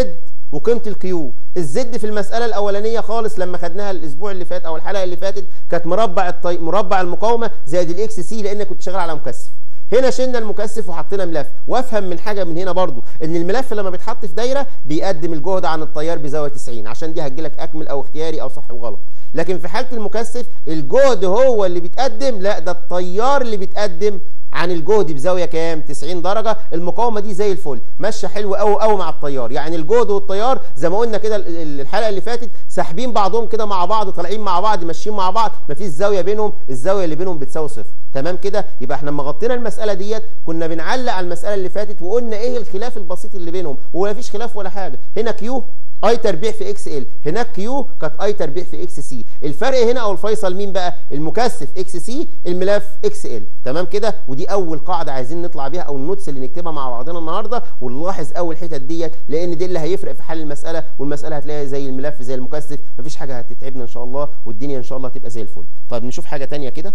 وقيمه الكيو الزد في المساله الاولانيه خالص لما خدناها الاسبوع اللي فات او الحلقه اللي فاتت كانت مربع الطي... مربع المقاومه زائد الاكس سي لان كنت شغال على مكثف هنا شلنا المكثف وحطينا ملف وافهم من حاجه من هنا برضو ان الملف لما بيتحط في دايره بيقدم الجهد عن التيار بزاويه 90 عشان دي هتجيلك اكمل او اختياري او صح وغلط لكن في حاله المكثف الجهد هو اللي بيتقدم لا ده التيار اللي بيتقدم عن الجهد بزاويه كام 90 درجه المقاومه دي زي الفل ماشيه حلو قوي قوي مع التيار يعني الجهد والتيار زي ما قلنا كده الحلقه اللي فاتت ساحبين بعضهم كده مع بعض طالعين مع بعض ماشيين مع بعض مفيش زاويه بينهم الزاويه اللي بينهم بتساوي صفر تمام كده يبقى احنا لما غطينا المساله ديت كنا بنعلق على المساله اللي فاتت وقلنا ايه الخلاف البسيط اللي بينهم وما فيش خلاف ولا حاجه هنا كيو اي تربيع في اكس ال هناك كيو كانت اي تربيع في اكس سي الفرق هنا او الفيصل مين بقى المكثف اكس سي الملف اكس ال تمام كده ودي اول قاعده عايزين نطلع بيها او النوتس اللي نكتبها مع بعضنا النهارده ونلاحظ اول الحتت ديت لان دي اللي هيفرق في حل المساله والمساله هتلاقيها زي الملف زي المكثف مفيش حاجه هتتعبنا ان شاء الله والدنيا ان شاء الله هتبقى زي الفل طيب نشوف حاجه ثانيه كده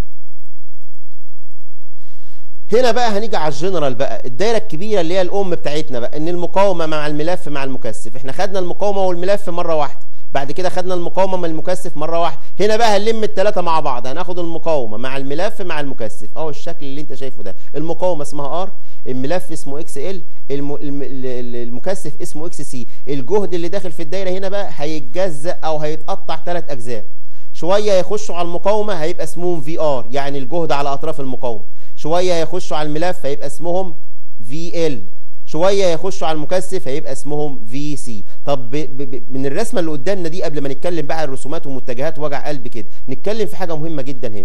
هنا بقى هنيجي على الجنرال بقى الدايره الكبيره اللي هي الام بتاعتنا بقى ان المقاومه مع الملف مع المكثف احنا خدنا المقاومه والملف مره واحده بعد كده خدنا المقاومه مع المكثف مره واحده هنا بقى هنلم الثلاثه مع بعض هناخد المقاومه مع الملف مع المكثف اهو الشكل اللي انت شايفه ده المقاومه اسمها ار الملف اسمه اكس ال الم... المكثف اسمه اكس سي الجهد اللي داخل في الدايره هنا بقى هيتجزأ او هيتقطع ثلاث اجزاء شويه يخشوا على المقاومه هيبقى اسمهم في ار يعني الجهد على اطراف المقاومه شويه يخشوا على الملف هيبقى اسمهم في ال شويه يخشوا على المكثف هيبقى اسمهم في سي طب ب ب من الرسمه اللي قدامنا دي قبل ما نتكلم بقى عن الرسومات ومتجهات وجع قلب كده نتكلم في حاجه مهمه جدا هنا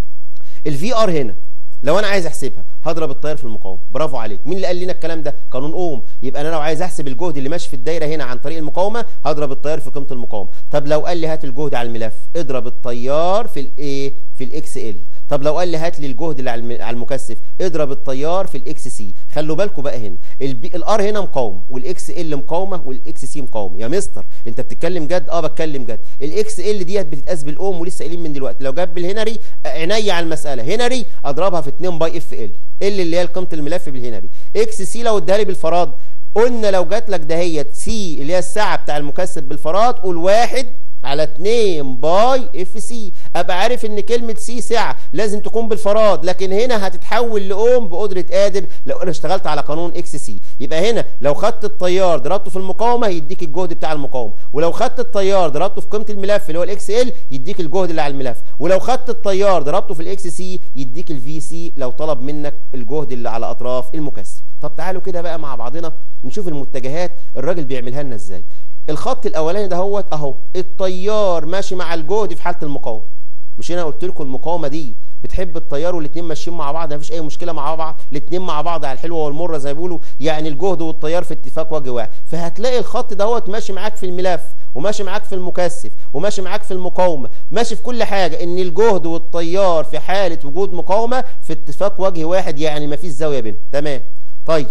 الفي ار هنا لو انا عايز احسبها هضرب التيار في المقاومه برافو عليك مين اللي قال لنا الكلام ده قانون اوم يبقى انا لو عايز احسب الجهد اللي ماشي في الدايره هنا عن طريق المقاومه هضرب التيار في قيمه المقاومه طب لو قال لي هات الجهد على الملف اضرب التيار في الايه في الاكس ال طب لو قال لي هات لي الجهد اللي على المكثف اضرب التيار في الاكس سي خلوا بالكم بقى هنا الار هنا مقاومه والاكس ال مقاومه والاكس سي مقاومه يا مستر انت بتتكلم جد اه بتكلم جد الاكس ال ديت بتتقاس بالاوم ولسه قايلين من دلوقتي لو جاب بالهنري عينيا على المساله هنري اضربها في 2 باي اف ال ال اللي هي قيمه الملف بالهنري اكس سي لو اداها لي بالفراد قلنا لو جات لك دهيت سي اللي هي الساعه بتاع المكثف بالفراد قول واحد على 2 باي اف سي ابقى عارف ان كلمه سي سعه لازم تكون بالفراد لكن هنا هتتحول لاوم بقدره قادر لو انا اشتغلت على قانون اكس سي يبقى هنا لو خدت التيار ضربته في المقاومه هيديك الجهد بتاع المقاومه ولو خدت التيار ضربته في قيمه الملف اللي هو الاكس ال يديك الجهد اللي على الملف ولو خدت التيار ضربته في الاكس سي يديك الفي سي لو طلب منك الجهد اللي على اطراف المكثف طب تعالوا كده بقى مع بعضنا نشوف المتجهات الراجل بيعملها لنا ازاي الخط الاولاني ده هو اهو التيار ماشي مع الجهد في حاله المقاومه مش هنا قلت لكم المقاومه دي بتحب التيار والاثنين ماشيين مع بعض مفيش اي مشكله مع بعض الاثنين مع بعض على الحلوه والمره زي ما بيقولوا يعني الجهد والتيار في اتفاق وجه واحد فهتلاقي الخط دهوت ماشي معاك في الملف وماشي معاك في المكثف وماشي معاك في المقاومه ماشي في كل حاجه ان الجهد والتيار في حاله وجود مقاومه في اتفاق وجه واحد يعني مفيش زاويه بينهم تمام طيب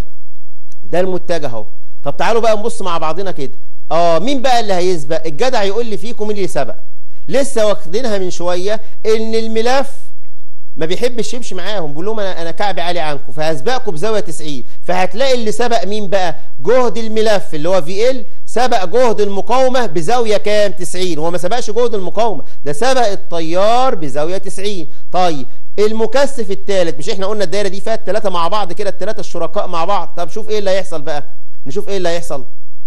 ده المتجه اهو طب تعالوا بقى نبص مع بعضنا كده اه مين بقى اللي هيسبق الجدع يقول لي فيكم مين اللي سبق لسه واخدينها من شويه ان الملف ما بيحبش يمشي معاهم بيقول لهم انا انا كعبي عالي عنكم فهسبقكم بزاويه 90 فهتلاقي اللي سبق مين بقى جهد الملف اللي هو في ال سبق جهد المقاومه بزاويه كام 90 هو ما سبقش جهد المقاومه ده سبق التيار بزاويه 90 طيب المكثف الثالث مش احنا قلنا الدايره دي فيها الثلاثه مع بعض كده الثلاثه الشركاء مع بعض طب شوف ايه اللي هيحصل بقى نشوف ايه اللي هيحصل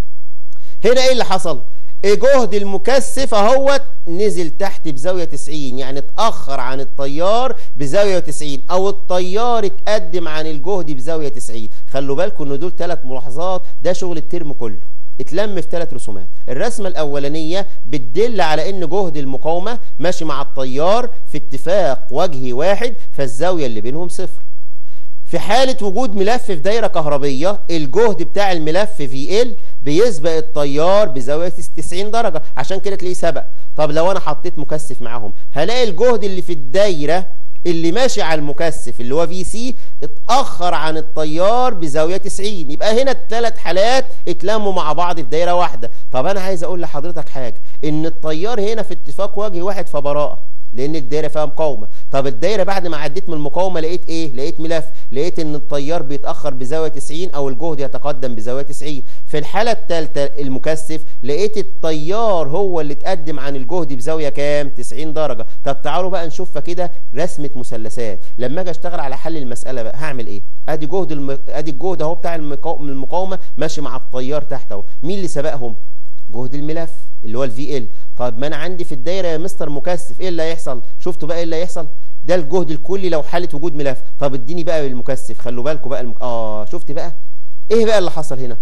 هنا ايه اللي حصل جهد المكثف اهوت نزل تحت بزاويه 90 يعني اتاخر عن التيار بزاويه 90 او التيار اتقدم عن الجهد بزاويه 90 خلوا بالكم ان دول ثلاث ملاحظات ده شغل الترم كله اتلم في ثلاث رسومات الرسمه الاولانيه بتدل على ان جهد المقاومه ماشي مع التيار في اتفاق وجهي واحد فالزاويه اللي بينهم صفر في حالة وجود ملف في دايرة كهربية الجهد بتاع الملف في ال بيسبق التيار بزاوية 90 درجة عشان كده تلاقيه سبق طب لو انا حطيت مكثف معاهم هلاقي الجهد اللي في الدايرة اللي ماشي على المكثف اللي هو في سي اتأخر عن التيار بزاوية 90 يبقى هنا الثلاث حالات اتلموا مع بعض في دايرة واحدة طب انا عايز اقول لحضرتك حاجة ان التيار هنا في اتفاق وجه واحد فبراءة لان الدايره فيها مقاومه طب الدايره بعد ما عديت من المقاومه لقيت ايه لقيت ملف لقيت ان التيار بيتاخر بزاويه 90 او الجهد يتقدم بزاويه 90 في الحاله الثالثه المكثف لقيت التيار هو اللي اتقدم عن الجهد بزاويه كام 90 درجه طب تعالوا بقى نشوفها كده رسمه مثلثات لما اجي اشتغل على حل المساله بقى هعمل ايه ادي جهد الم... ادي الجهد اهو بتاع المقاومه ماشي مع التيار تحت اهو مين اللي سبقهم جهد الملف اللي هو الفي ال طب ما انا عندي في الدايره يا مستر مكثف ايه اللي هيحصل شفتوا بقى ايه اللي هيحصل ده الجهد الكلي لو حاله وجود ملف طب اديني بقى المكثف خلوا بالكم بقى المك... اه شفت بقى ايه بقى اللي حصل هنا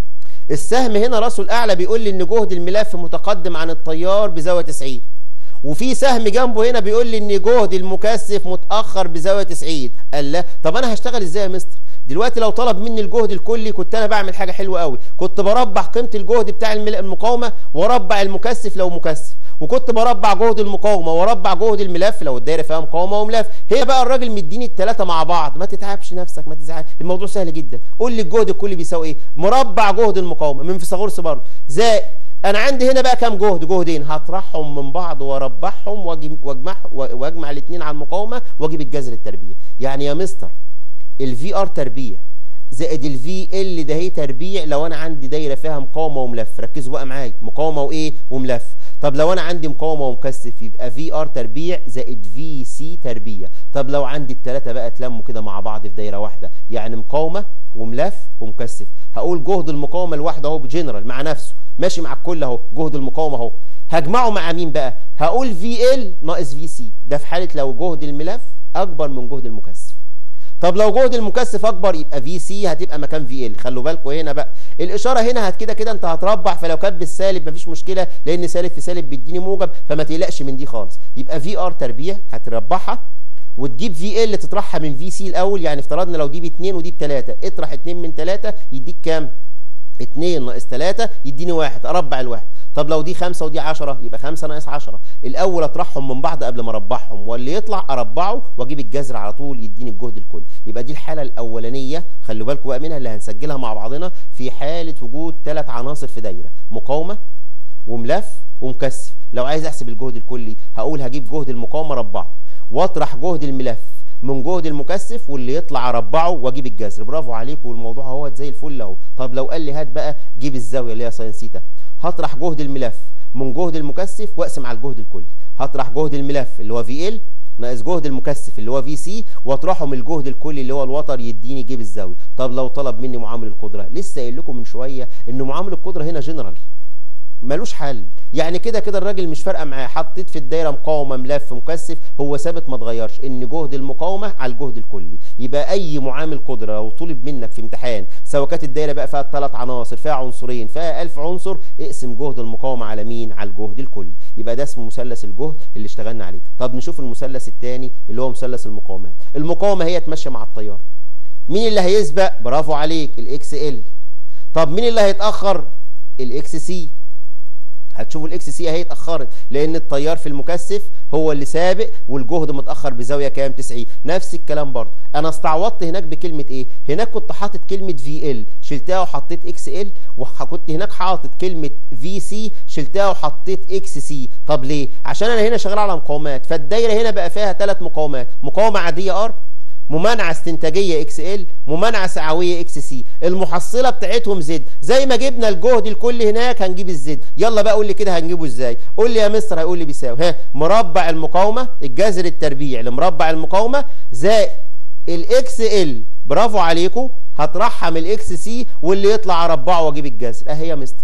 السهم هنا راسه الاعلى بيقول لي ان جهد الملف متقدم عن التيار بزاويه 90 وفي سهم جنبه هنا بيقول لي ان جهد المكثف متاخر بزاويه 90 قال لا طب انا هشتغل ازاي يا مستر دلوقتي لو طلب مني الجهد الكلي كنت انا بعمل حاجه حلوه قوي كنت بربع قيمه الجهد بتاع المقاومه واربع المكثف لو مكثف وكنت بربع جهد المقاومه واربع جهد الملف لو الدايره فيها مقاومه وملف هي بقى الراجل مديني الثلاثه مع بعض ما تتعبش نفسك ما تزعلش الموضوع سهل جدا قول لي الجهد الكلي بيساوي ايه مربع جهد المقاومه من فيثاغورس برضه زائد انا عندي هنا بقى كام جهد جهدين هطرحهم من بعض واربعهم واجمع واجمع الاثنين على المقاومه واجيب الجذر التربيع يعني يا مستر الفي ار تربيع زائد الفي ال ده هي تربيع لو انا عندي دايره فيها مقاومه وملف ركزوا بقى معايا مقاومه وايه وملف طب لو انا عندي مقاومه ومكثف يبقى في ار تربيع زائد في سي تربيع طب لو عندي الثلاثه بقى اتلموا كده مع بعض في دايره واحده يعني مقاومه وملف ومكثف هقول جهد المقاومه الواحده اهو بجنرال مع نفسه ماشي مع الكل اهو جهد المقاومه اهو هجمعه مع مين بقى هقول في ال ناقص في سي ده في حاله لو جهد الملف اكبر من جهد المكثف طب لو جهد المكثف اكبر يبقى في سي هتبقى مكان في ال خلوا بالكم هنا بقى الاشاره هنا هت كده كده انت هتربع فلو كانت بالسالب مفيش مشكله لان سالب في سالب بيديني موجب فما تقلقش من دي خالص يبقى في ار تربيع هتربعها وتجيب في ال تطرحها من في سي الاول يعني افترضنا لو دي ب 2 ودي ب 3 اطرح 2 من 3 يديك كام 2 ناقص 3 يديني 1 اربع الواحد طب لو دي 5 ودي 10 يبقى 5 ناقص 10 الاول اطرحهم من بعض قبل ما اربعهم واللي يطلع اربعه واجيب الجذر على طول يديني الجهد الكلي يبقى دي الحاله الاولانيه خلوا بالكم بقى منها اللي هنسجلها مع بعضنا في حاله وجود ثلاث عناصر في دايره مقاومه وملف ومكثف لو عايز احسب الجهد الكلي هقول هجيب جهد المقاومه اربعه واطرح جهد الملف من جهد المكثف واللي يطلع اربعه واجيب الجذر برافو عليكم والموضوع اهوت زي الفل اهو طب لو قال لي هات بقى جيب الزاويه اللي هي ساين سيتا هطرح جهد الملف من جهد المكثف واقسم على الجهد الكلي هطرح جهد الملف اللي هو في ال ناقص جهد المكثف اللي هو في سي واطرحه من الجهد الكلي اللي هو الوتر يديني جيب الزاويه طب لو طلب مني معامل القدره لسه قايل لكم من شويه ان معامل القدره هنا جنرال ملوش حل يعني كده كده الراجل مش فارقه معاه حطيت في الدايره مقاومه ملف مكثف هو ثابت ما اتغيرش ان جهد المقاومه على الجهد الكلي يبقى اي معامل قدره لو طلب منك في امتحان سواء كانت الدايره بقى فيها ثلاث عناصر فيها عنصرين فيها 1000 عنصر اقسم جهد المقاومه على مين على الجهد الكلي يبقى ده اسمه مثلث الجهد اللي اشتغلنا عليه طب نشوف المثلث الثاني اللي هو مثلث المقاومات المقاومه هي تمشي مع التيار مين اللي هيسبق برافو عليك الاكس ال طب مين اللي هيتاخر الاكس سي هتشوفوا الاكس سي اهي اتاخرت لان التيار في المكثف هو اللي سابق والجهد متاخر بزاويه كام 90 نفس الكلام برضه انا استعوضت هناك بكلمه ايه هناك كنت حاطط كلمه في ال شلتها وحطيت اكس ال وكنت هناك حاطط كلمه في سي شلتها وحطيت اكس سي طب ليه عشان انا هنا شغال على مقاومات فالدايره هنا بقى فيها ثلاث مقاومات مقاومه عاديه ار ممانعه استنتاجيه اكس ال ممانعه سعويه اكس سي المحصله بتاعتهم زد زي ما جبنا الجهد الكلي هناك هنجيب الزد يلا بقى قول لي كده هنجيبه ازاي قول لي يا مستر هيقول لي بيساوي ها مربع المقاومه الجذر التربيع لمربع المقاومه زائد الاكس ال برافو عليكم هطرحها من الاكس سي واللي يطلع اربعه واجيب الجذر اهي يا مستر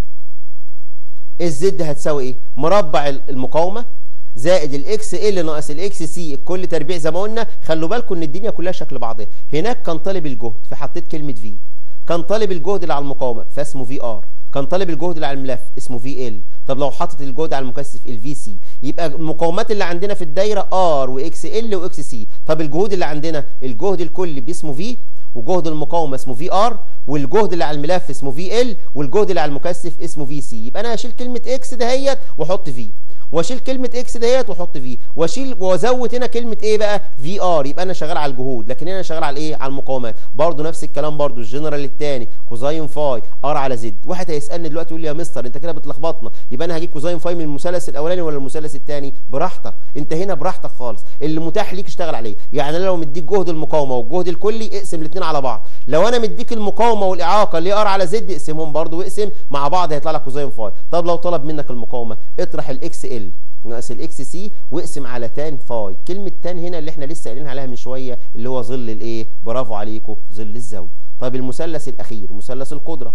الزد هتساوي ايه مربع المقاومه زائد الاكس ال ناقص الاكس سي الكل تربيع زي ما قلنا خلوا بالكم ان الدنيا كلها شكل بعضها هناك كان طالب الجهد فحطيت كلمه في كان طالب الجهد اللي على المقاومه فاسمه في ار كان طالب الجهد اللي على الملف اسمه في ال طب لو حاطط الجهد على المكثف الفي سي يبقى المقاومات اللي عندنا في الدايره ار واكس ال واكس سي طب الجهود اللي عندنا الجهد الكلي باسمه في وجهد المقاومه اسمه في ار والجهد اللي على الملف اسمه في ال والجهد اللي على المكثف اسمه في سي يبقى انا هشيل كلمه اكس دهيت واحط في واشيل كلمه اكس ديت واحط في واشيل وازود هنا كلمه ايه بقى في ار يبقى انا شغال على الجهود لكن هنا انا شغال على ايه على المقاومات برضو نفس الكلام برضو الجنرال الثاني كوزاين فاي ار على زد واحد هيسالني دلوقتي يقول لي يا مستر انت كده بتلخبطنا يبقى انا هجيب كوزاين فاي من المثلث الاولاني ولا المثلث الثاني براحتك انت هنا براحتك خالص اللي متاح ليك اشتغل عليه يعني انا لو مديك جهد المقاومه والجهد الكلي اقسم الاثنين على بعض لو انا مديك المقاومه والاعاقه اللي هي ار على زد اقسمهم برضو واقسم مع بعض هيطلع لك كوزاين فاي طب لو طلب منك المقاومه اطرح الاكس ال ناقص الاكس سي واقسم على تان فاي كلمه تان هنا اللي احنا لسه قايلين عليها من شويه اللي هو ظل الايه برافو عليكم ظل الزاويه طيب المثلث الاخير مثلث القدره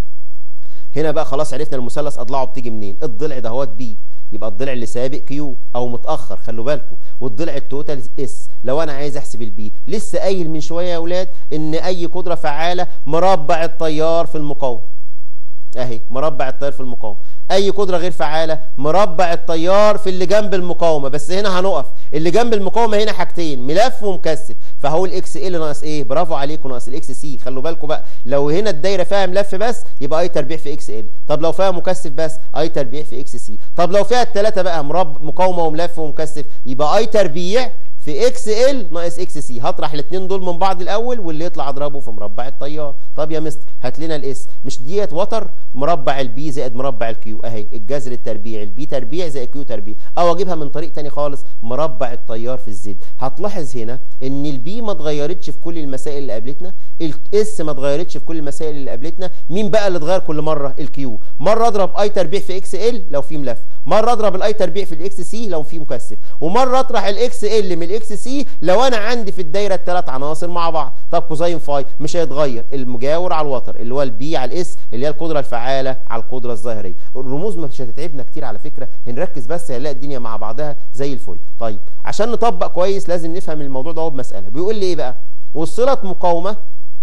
هنا بقى خلاص عرفنا المثلث اضلاعه بتيجي منين الضلع دهوت بي يبقى الضلع اللي سابق كيو او متاخر خلوا بالكم والضلع التوتال اس لو انا عايز احسب البي لسه قايل من شويه يا اولاد ان اي قدره فعاله مربع التيار في المقاومه اهي مربع التيار في المقاومه اي قدره غير فعاله مربع التيار في اللي جنب المقاومه بس هنا هنقف اللي جنب المقاومه هنا حاجتين ملف ومكثف فهقول اكس ال ناقص ايه برافو عليكم ناقص الاكس سي خلوا بالكم بقى لو هنا الدايره فيها ملف بس يبقى اي تربيع في اكس ال طب لو فيها مكثف بس اي تربيع في اكس سي طب لو فيها الثلاثه بقى مربع مقاومه وملف ومكثف يبقى اي تربيع في اكس ال ناقص اكس سي هطرح الاثنين دول من بعض الاول واللي يطلع اضربه في مربع التيار طب يا مستر هات لنا الاس مش ديت وتر مربع البي زائد مربع الكيو اهي الجذر التربيع البي تربيع زائد كيو تربيع او اجيبها من طريق تاني خالص مربع التيار في الزد هتلاحظ هنا ان البي ما اتغيرتش في كل المسائل اللي قابلتنا الاس ما اتغيرتش في كل المسائل اللي قابلتنا مين بقى اللي اتغير كل مره الكيو مره اضرب اي تربيع في اكس ال لو في ملف مره اضرب الاي تربيع في الاكس سي لو في مكثف ومره اطرح الاكس ال من الاكس سي لو انا عندي في الدايره الثلاث عناصر مع بعض طب كوزين فاي مش هيتغير المجاور على الوتر اللي هو البي على الاس اللي هي القدره الفعاله على القدره الظاهريه الرموز مش هتتعبنا كتير على فكره هنركز بس هنلاقي الدنيا مع بعضها زي الفل طيب عشان نطبق كويس لازم نفهم الموضوع ده بمساله بيقول لي ايه بقى وصلت مقاومه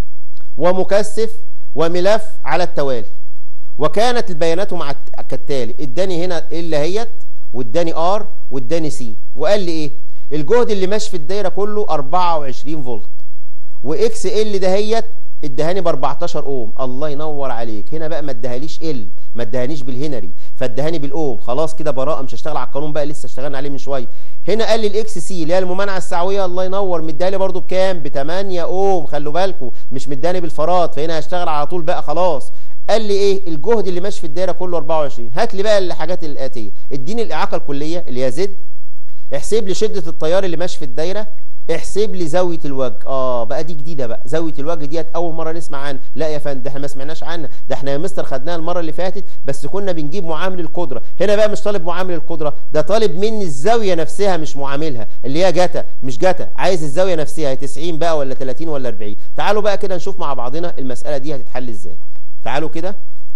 ومكثف وملف على التوالي وكانت البيانات مع كالتالي اداني هنا اللي هيت واداني ار واداني سي وقال لي ايه الجهد اللي ماشي في الدايره كله 24 فولت واكس ال دهيت ادهاني ب 14 اوم الله ينور عليك هنا بقى ما ادهاليش ال ما ادهانيش بالهنري فادهاني بالاوم خلاص كده براءه مش هشتغل على القانون بقى لسه اشتغلنا عليه من شويه هنا قال لي الاكس سي اللي هي الممانعه السعويه الله ينور مديهالي برده بكام ب 8 اوم خلوا بالكم مش مداني بالفراد فهنا هشتغل على طول بقى خلاص قال لي ايه الجهد اللي ماشي في الدايره كله 24 هات لي بقى الحاجات الاتيه اديني الاعاقه الكليه اللي هي زد احسب لي شده التيار اللي ماشي في الدايره احسب لي زاويه الوجه اه بقى دي جديده بقى زاويه الوجه ديت اول مره نسمع عنها لا يا فندم ده احنا ما سمعناش عنها ده احنا يا مستر خدناها المره اللي فاتت بس كنا بنجيب معامل القدره هنا بقى مش طالب معامل القدره ده طالب مني الزاويه نفسها مش معاملها اللي هي جتا مش جتا عايز الزاويه نفسها هي 90 بقى ولا 30 ولا 40 تعالوا بقى كده نشوف مع بعضنا المساله دي هتتحل ازاي تعالوا كده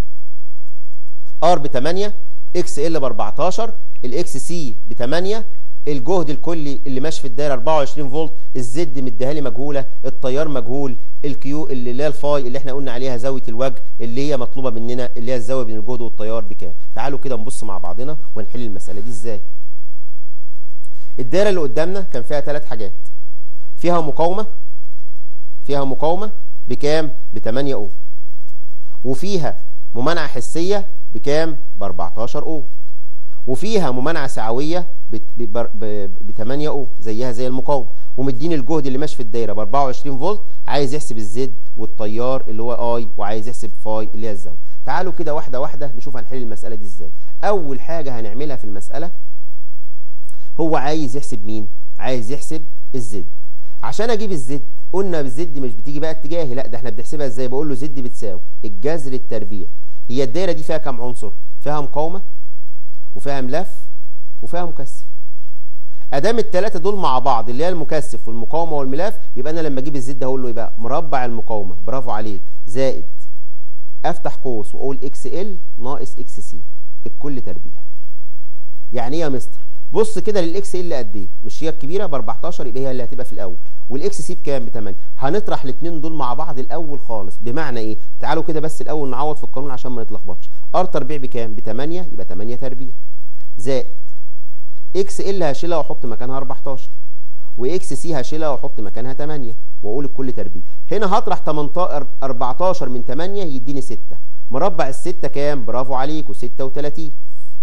ار ب 8 اكس ال ب 14 الاكس سي ب 8 الجهد الكلي اللي ماشي في الدايره 24 فولت الزد مديها لي مجهوله التيار مجهول الكيو اللي هي الفاي اللي احنا قلنا عليها زاويه الوجه اللي هي مطلوبه مننا اللي هي الزاويه بين الجهد والتيار بكام تعالوا كده نبص مع بعضنا ونحل المساله دي ازاي الدايره اللي قدامنا كان فيها ثلاث حاجات فيها مقاومه فيها مقاومه بكام ب 8 اوم وفيها ممانعه حسيه بكام ب 14 اوم وفيها ممانعه سعويه ب 8 اوم زيها زي المقاومه ومديني الجهد اللي ماشي في الدايره ب 24 فولت عايز يحسب الزد والتيار اللي هو اي وعايز يحسب فاي اللي هي الزاويه تعالوا كده واحده واحده نشوف هنحل المساله دي ازاي اول حاجه هنعملها في المساله هو عايز يحسب مين عايز يحسب الزد عشان اجيب الزد قلنا بالزد مش بتيجي بقى اتجاهي لا ده احنا بنحسبها ازاي بقول له زد بتساوي الجذر التربيع هي الدايره دي فيها كام عنصر فيها مقاومه وفيها ملف وفيها مكثف ادام الثلاثه دول مع بعض اللي هي المكثف والمقاومه والملف يبقى انا لما اجيب الزد هقول له ايه بقى مربع المقاومه برافو عليك زائد افتح قوس واقول اكس ال ناقص اكس سي الكل تربيع يعني ايه يا مستر بص كده للاكس ال قد ايه مش هي الكبيره ب 14 يبقى هي اللي هتبقى في الاول والاكس سي بكام ب 8 هنطرح الاثنين دول مع بعض الاول خالص بمعنى ايه تعالوا كده بس الاول نعوض في القانون عشان ما نتلخبطش ار تربيع بكام ب 8 يبقى 8 تربيع زائد اكس ال هشيلها واحط مكانها 14 واكس سي هشيلها واحط مكانها 8 واقول الكل تربيع هنا هطرح 18 14 من 8 يديني 6 مربع الستة كام برافو عليكم 36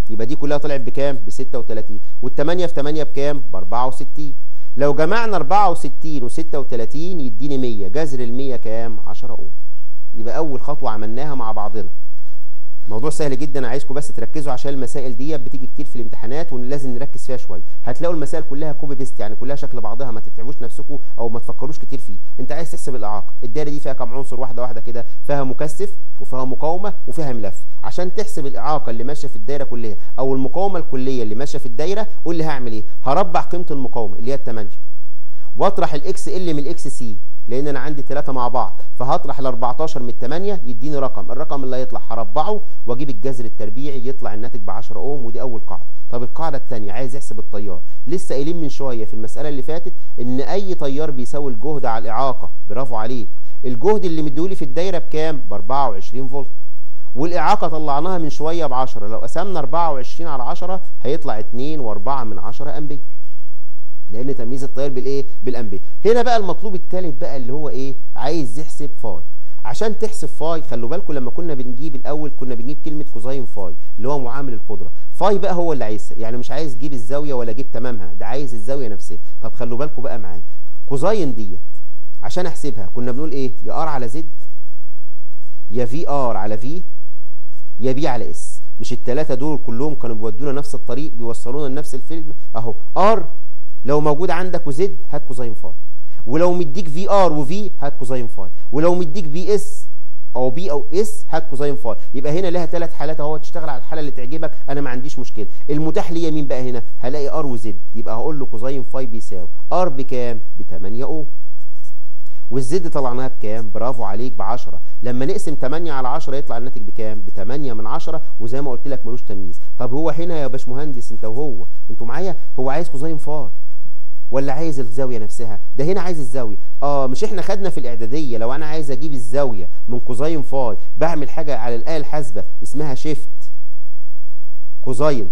يبقى دي كلها طلعت بكام ب 36 وال8 في 8 بكام ب 64 لو جمعنا 64 و36 يديني 100 جذر ال 100 كام 10 اوم يبقى اول خطوه عملناها مع بعضنا موضوع سهل جدا عايزكم بس تركزوا عشان المسائل دي بتيجي كتير في الامتحانات ولازم نركز فيها شويه هتلاقوا المسائل كلها كوبي بيست يعني كلها شكل بعضها ما تتعبوش نفسكم او ما تفكروش كتير فيه انت عايز تحسب الاعاقه الدايره دي فيها كام عنصر واحده واحده كده فيها مكثف وفيها مقاومه وفيها ملف عشان تحسب الاعاقه اللي ماشيه في الدايره كلها او المقاومه الكليه اللي ماشيه في الدايره قول لي هعمل ايه هربع قيمه المقاومه اللي هي الثمانيه واطرح الاكس ال من الاكس سي لان انا عندي ثلاثه مع بعض فهطرح ال 14 من 8 يديني رقم الرقم اللي هيطلع هربعه واجيب الجذر التربيعي يطلع الناتج ب 10 اوم ودي اول قاعده طب القاعده الثانيه عايز يحسب التيار لسه قايلين من شويه في المساله اللي فاتت ان اي تيار بيساوي الجهد على الاعاقه برافو عليك الجهد اللي مديهولي في الدايره بكام ب 24 فولت والاعاقه طلعناها من شويه ب 10 لو قسمنا 24 على 10 هيطلع 2 و4 من 10 امبير لان تمييز التيار بالايه بالامبير هنا بقى المطلوب الثالث بقى اللي هو ايه عايز يحسب فاي عشان تحسب فاي خلوا بالكم لما كنا بنجيب الاول كنا بنجيب كلمه كوزاين فاي اللي هو معامل القدره فاي بقى هو اللي عايز يعني مش عايز تجيب الزاويه ولا جيب تمامها ده عايز الزاويه نفسها طب خلوا بالكم بقى معايا كوزاين ديت عشان احسبها كنا بنقول ايه يا ار على زد يا في ار على في يا بي على اس مش الثلاثه دول كلهم كانوا بيودونا نفس الطريق بيوصلونا لنفس الفيلم اهو ار لو موجود عندك وزد هات كوزاين فاي ولو مديك في ار وفي هات كوزاين فاي ولو مديك بي اس او بي او اس هات كوزاين فاي يبقى هنا لها ثلاث حالات اهو تشتغل على الحاله اللي تعجبك انا ما عنديش مشكله المتاح ليا مين بقى هنا هلاقي ار وزد يبقى هقول له كوزاين فاي بيساوي ار بكام ب 8 اوم والزد طلعناها بكام برافو عليك ب 10 لما نقسم 8 على 10 يطلع الناتج بكام ب 8 من 10 وزي ما قلت لك ملوش تمييز طب هو هنا يا باشمهندس انت وهو انتوا معايا هو عايز كوزاين فاي ولا عايز الزاويه نفسها ده هنا عايز الزاويه اه مش احنا خدنا في الاعداديه لو انا عايز اجيب الزاويه من كوزاين فاي بعمل حاجه على الاله الحاسبه اسمها شيفت كوزاين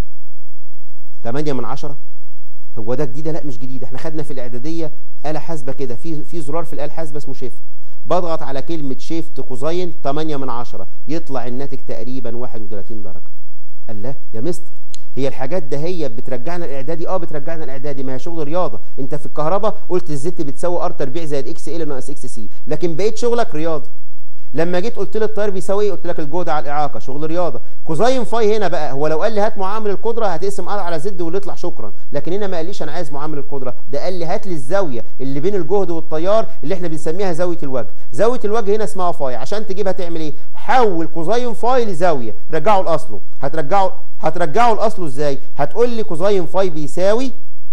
8 من 10 هو ده جديده لا مش جديده احنا خدنا في الاعداديه اله حاسبه كده في في زرار في الاله الحاسبه اسمه شيفت بضغط على كلمه شيفت كوزاين 8 من 10 يطلع الناتج تقريبا 31 درجه الله يا مستر هي الحاجات ده هي بترجعنا الاعدادي اه بترجعنا الاعدادي ما هي شغل رياضه انت في الكهرباء قلت الزت بتساوي ار تربيع زائد اكس ال ناقص اكس سي لكن بقيت شغلك رياضه لما جيت قلت لي التيار بيساوي ايه قلت لك الجهد على الاعاقه شغل رياضه كوزاين فاي هنا بقى هو لو قال لي هات معامل القدره هتقسم ار على زد واللي يطلع شكرا لكن هنا ما قاليش انا عايز معامل القدره ده قال لي هات لي الزاويه اللي بين الجهد والتيار اللي احنا بنسميها زاويه الوجه زاويه الوجه هنا اسمها فاي عشان تجيبها تعمل ايه حول كوزاين فاي لزاويه رجعه لاصله هترجعه هترجعه لاصله ازاي هتقول لي كوزاين فاي بيساوي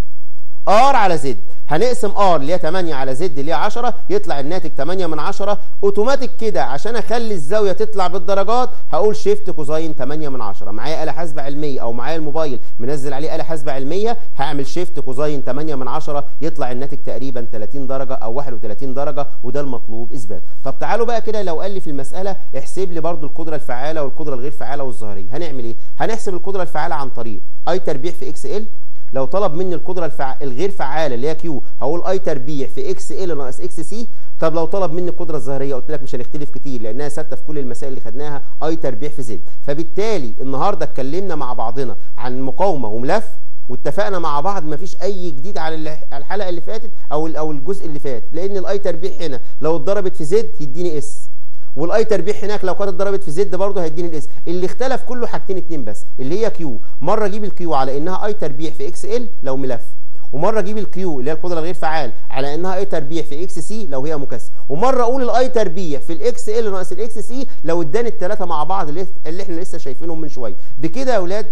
ار على زد هنقسم ار اللي هي 8 على زد اللي هي 10 يطلع الناتج 8 من 10 اوتوماتيك كده عشان اخلي الزاويه تطلع بالدرجات هقول شيفت كوزاين 8 من 10 معايا اله حاسبه علميه او معايا الموبايل منزل عليه اله حاسبه علميه هعمل شيفت كوزاين 8 من 10 يطلع الناتج تقريبا 30 درجه او 31 درجه وده المطلوب اثباته طب تعالوا بقى كده لو قال لي في المساله احسب لي برده القدره الفعاله والقدره الغير فعاله والظاهريه هنعمل ايه هنحسب القدره الفعاله عن طريق اي تربيع في اكس ال لو طلب مني القدره الفع... الغير فعاله اللي هي كيو هقول اي تربيع في اكس ال ناقص اكس سي طب لو طلب مني القدره الظاهريه قلت لك مش هنختلف كتير لانها ثابته في كل المسائل اللي خدناها اي تربيع في زد فبالتالي النهارده اتكلمنا مع بعضنا عن مقاومه وملف واتفقنا مع بعض مفيش اي جديد على الحلقه اللي فاتت او او الجزء اللي فات لان الاي تربيع هنا لو اتضربت في زد يديني اس والاي تربيع هناك لو كانت اتضربت في زد برضه هيديني الاس اللي اختلف كله حاجتين اتنين بس اللي هي كيو مره اجيب الكيو على انها اي تربيع في اكس ال لو ملف ومره اجيب الكيو اللي هي القدره الغير فعال على انها اي تربيع في اكس سي لو هي مكثف ومره اقول الاي تربيع في الاكس ال ناقص الاكس سي لو اداني الثلاثه مع بعض اللي, اللي احنا لسه شايفينهم من شويه بكده يا اولاد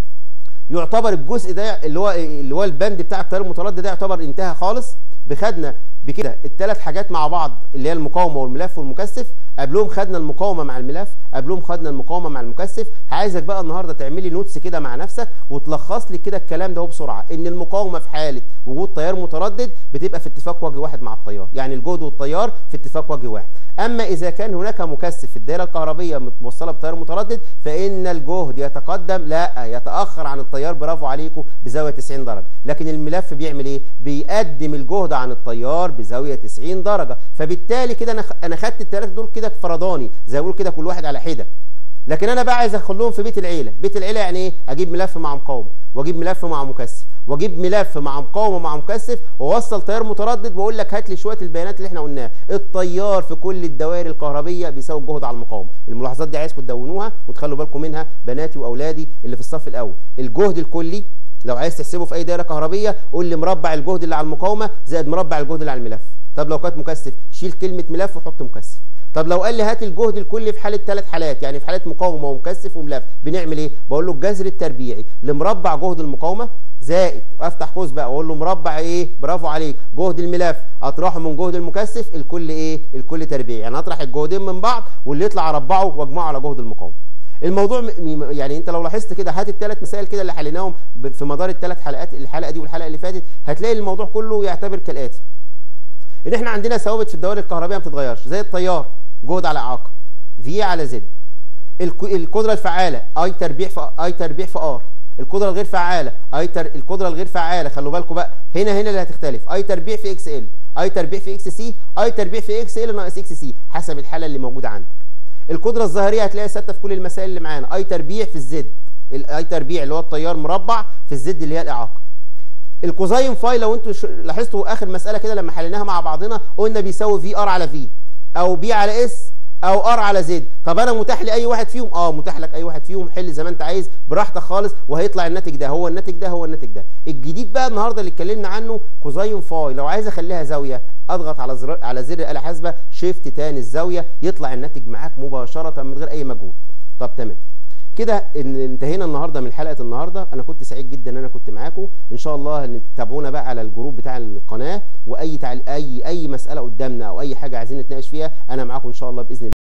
يعتبر الجزء ده اللي هو اللي هو البند بتاع التيار المتردد ده يعتبر انتهى خالص بخدنا بكده الثلاث حاجات مع بعض اللي هي المقاومه والملف والمكثف قبلهم خدنا المقاومه مع الملف قبلهم خدنا المقاومه مع المكثف عايزك بقى النهارده تعملي نوتس كده مع نفسك وتلخص لي كده الكلام ده بسرعه ان المقاومه في حاله وجود تيار متردد بتبقى في اتفاق وجه واحد مع التيار يعني الجهد والتيار في اتفاق وجه واحد اما اذا كان هناك مكثف في الدائره الكهربيه متوصله بتيار متردد فان الجهد يتقدم لا يتاخر عن التيار برافو عليكم بزاويه 90 درجه لكن الملف بيعمل ايه بيقدم الجهد عن التيار بزاويه 90 درجه فبالتالي كده انا انا خدت الثلاثه دول كده فرداني زي ما بقول كده كل واحد على حده لكن انا بقى عايز اخلهم في بيت العيله بيت العيله يعني ايه اجيب ملف مع مقاومه واجيب ملف مع مكثف واجيب ملف مع مقاومه مع مكثف واوصل تيار متردد واقول لك هات لي شويه البيانات اللي احنا قلناها التيار في كل الدوائر الكهربيه بيساوي الجهد على المقاومه الملاحظات دي عايزكم تدونوها وتخلوا بالكم منها بناتي واولادي اللي في الصف الاول الجهد الكلي لو عايز تحسبه في اي دايره كهربيه قول لي مربع الجهد اللي على المقاومه زائد مربع الجهد اللي على الملف طب لو كانت مكثف شيل كلمه ملف وحط مكثف طب لو قال لي هات الجهد الكلي في حاله ثلاث حالات يعني في حاله مقاومه ومكثف وملف بنعمل ايه بقول له الجذر التربيعي لمربع جهد المقاومه زائد افتح قوس بقى واقول له مربع ايه برافو عليك جهد الملف اطرحه من جهد المكثف الكل ايه الكل تربيعي يعني اطرح الجهدين من بعض واللي يطلع اربعه واجمعه على جهد المقاومه الموضوع م... يعني انت لو لاحظت كده هات الثلاث مسائل كده اللي حليناهم في مدار الثلاث حلقات الحلقه دي والحلقه اللي فاتت هتلاقي الموضوع كله يعتبر كالاتي ان احنا عندنا ثوابت في الدوائر الكهربائيه ما بتتغيرش زي التيار جهد على اعاقه في على زد القدره الفعاله اي تربيع في اي تربيع في ار القدره الغير فعاله اي تر... القدره الغير فعاله خلوا بالكم بقى هنا هنا اللي هتختلف اي تربيع في اكس ال اي تربيع في اكس سي اي تربيع في اكس ال ناقص اكس سي حسب الحاله اللي موجوده عندك القدره الظاهريه هتلاقيها ثابته في كل المسائل اللي معانا اي تربيع في الزد الاي تربيع اللي هو التيار مربع في الزد اللي هي الاعاقه الكوزاين فاي لو انتوا لاحظتوا اخر مساله كده لما حليناها مع بعضنا قلنا بيساوي في ار على في او بي على اس او ار على زد طب انا متاح لي اي واحد فيهم اه متاح لك اي واحد فيهم حل زي ما انت عايز براحتك خالص وهيطلع الناتج ده هو الناتج ده هو الناتج ده الجديد بقى النهارده اللي اتكلمنا عنه كوزاين فاي لو عايز اخليها زاويه اضغط على زر على زر الاله حاسبه شيفت تاني الزاويه يطلع الناتج معاك مباشره من غير اي مجهود طب تمام كده انتهينا النهارده من حلقه النهارده انا كنت سعيد جدا ان انا كنت معاكم ان شاء الله تتابعونا بقى على الجروب بتاع القناه واي تعل... اي اي مساله قدامنا او اي حاجه عايزين نتناقش فيها انا معاكم ان شاء الله باذن الله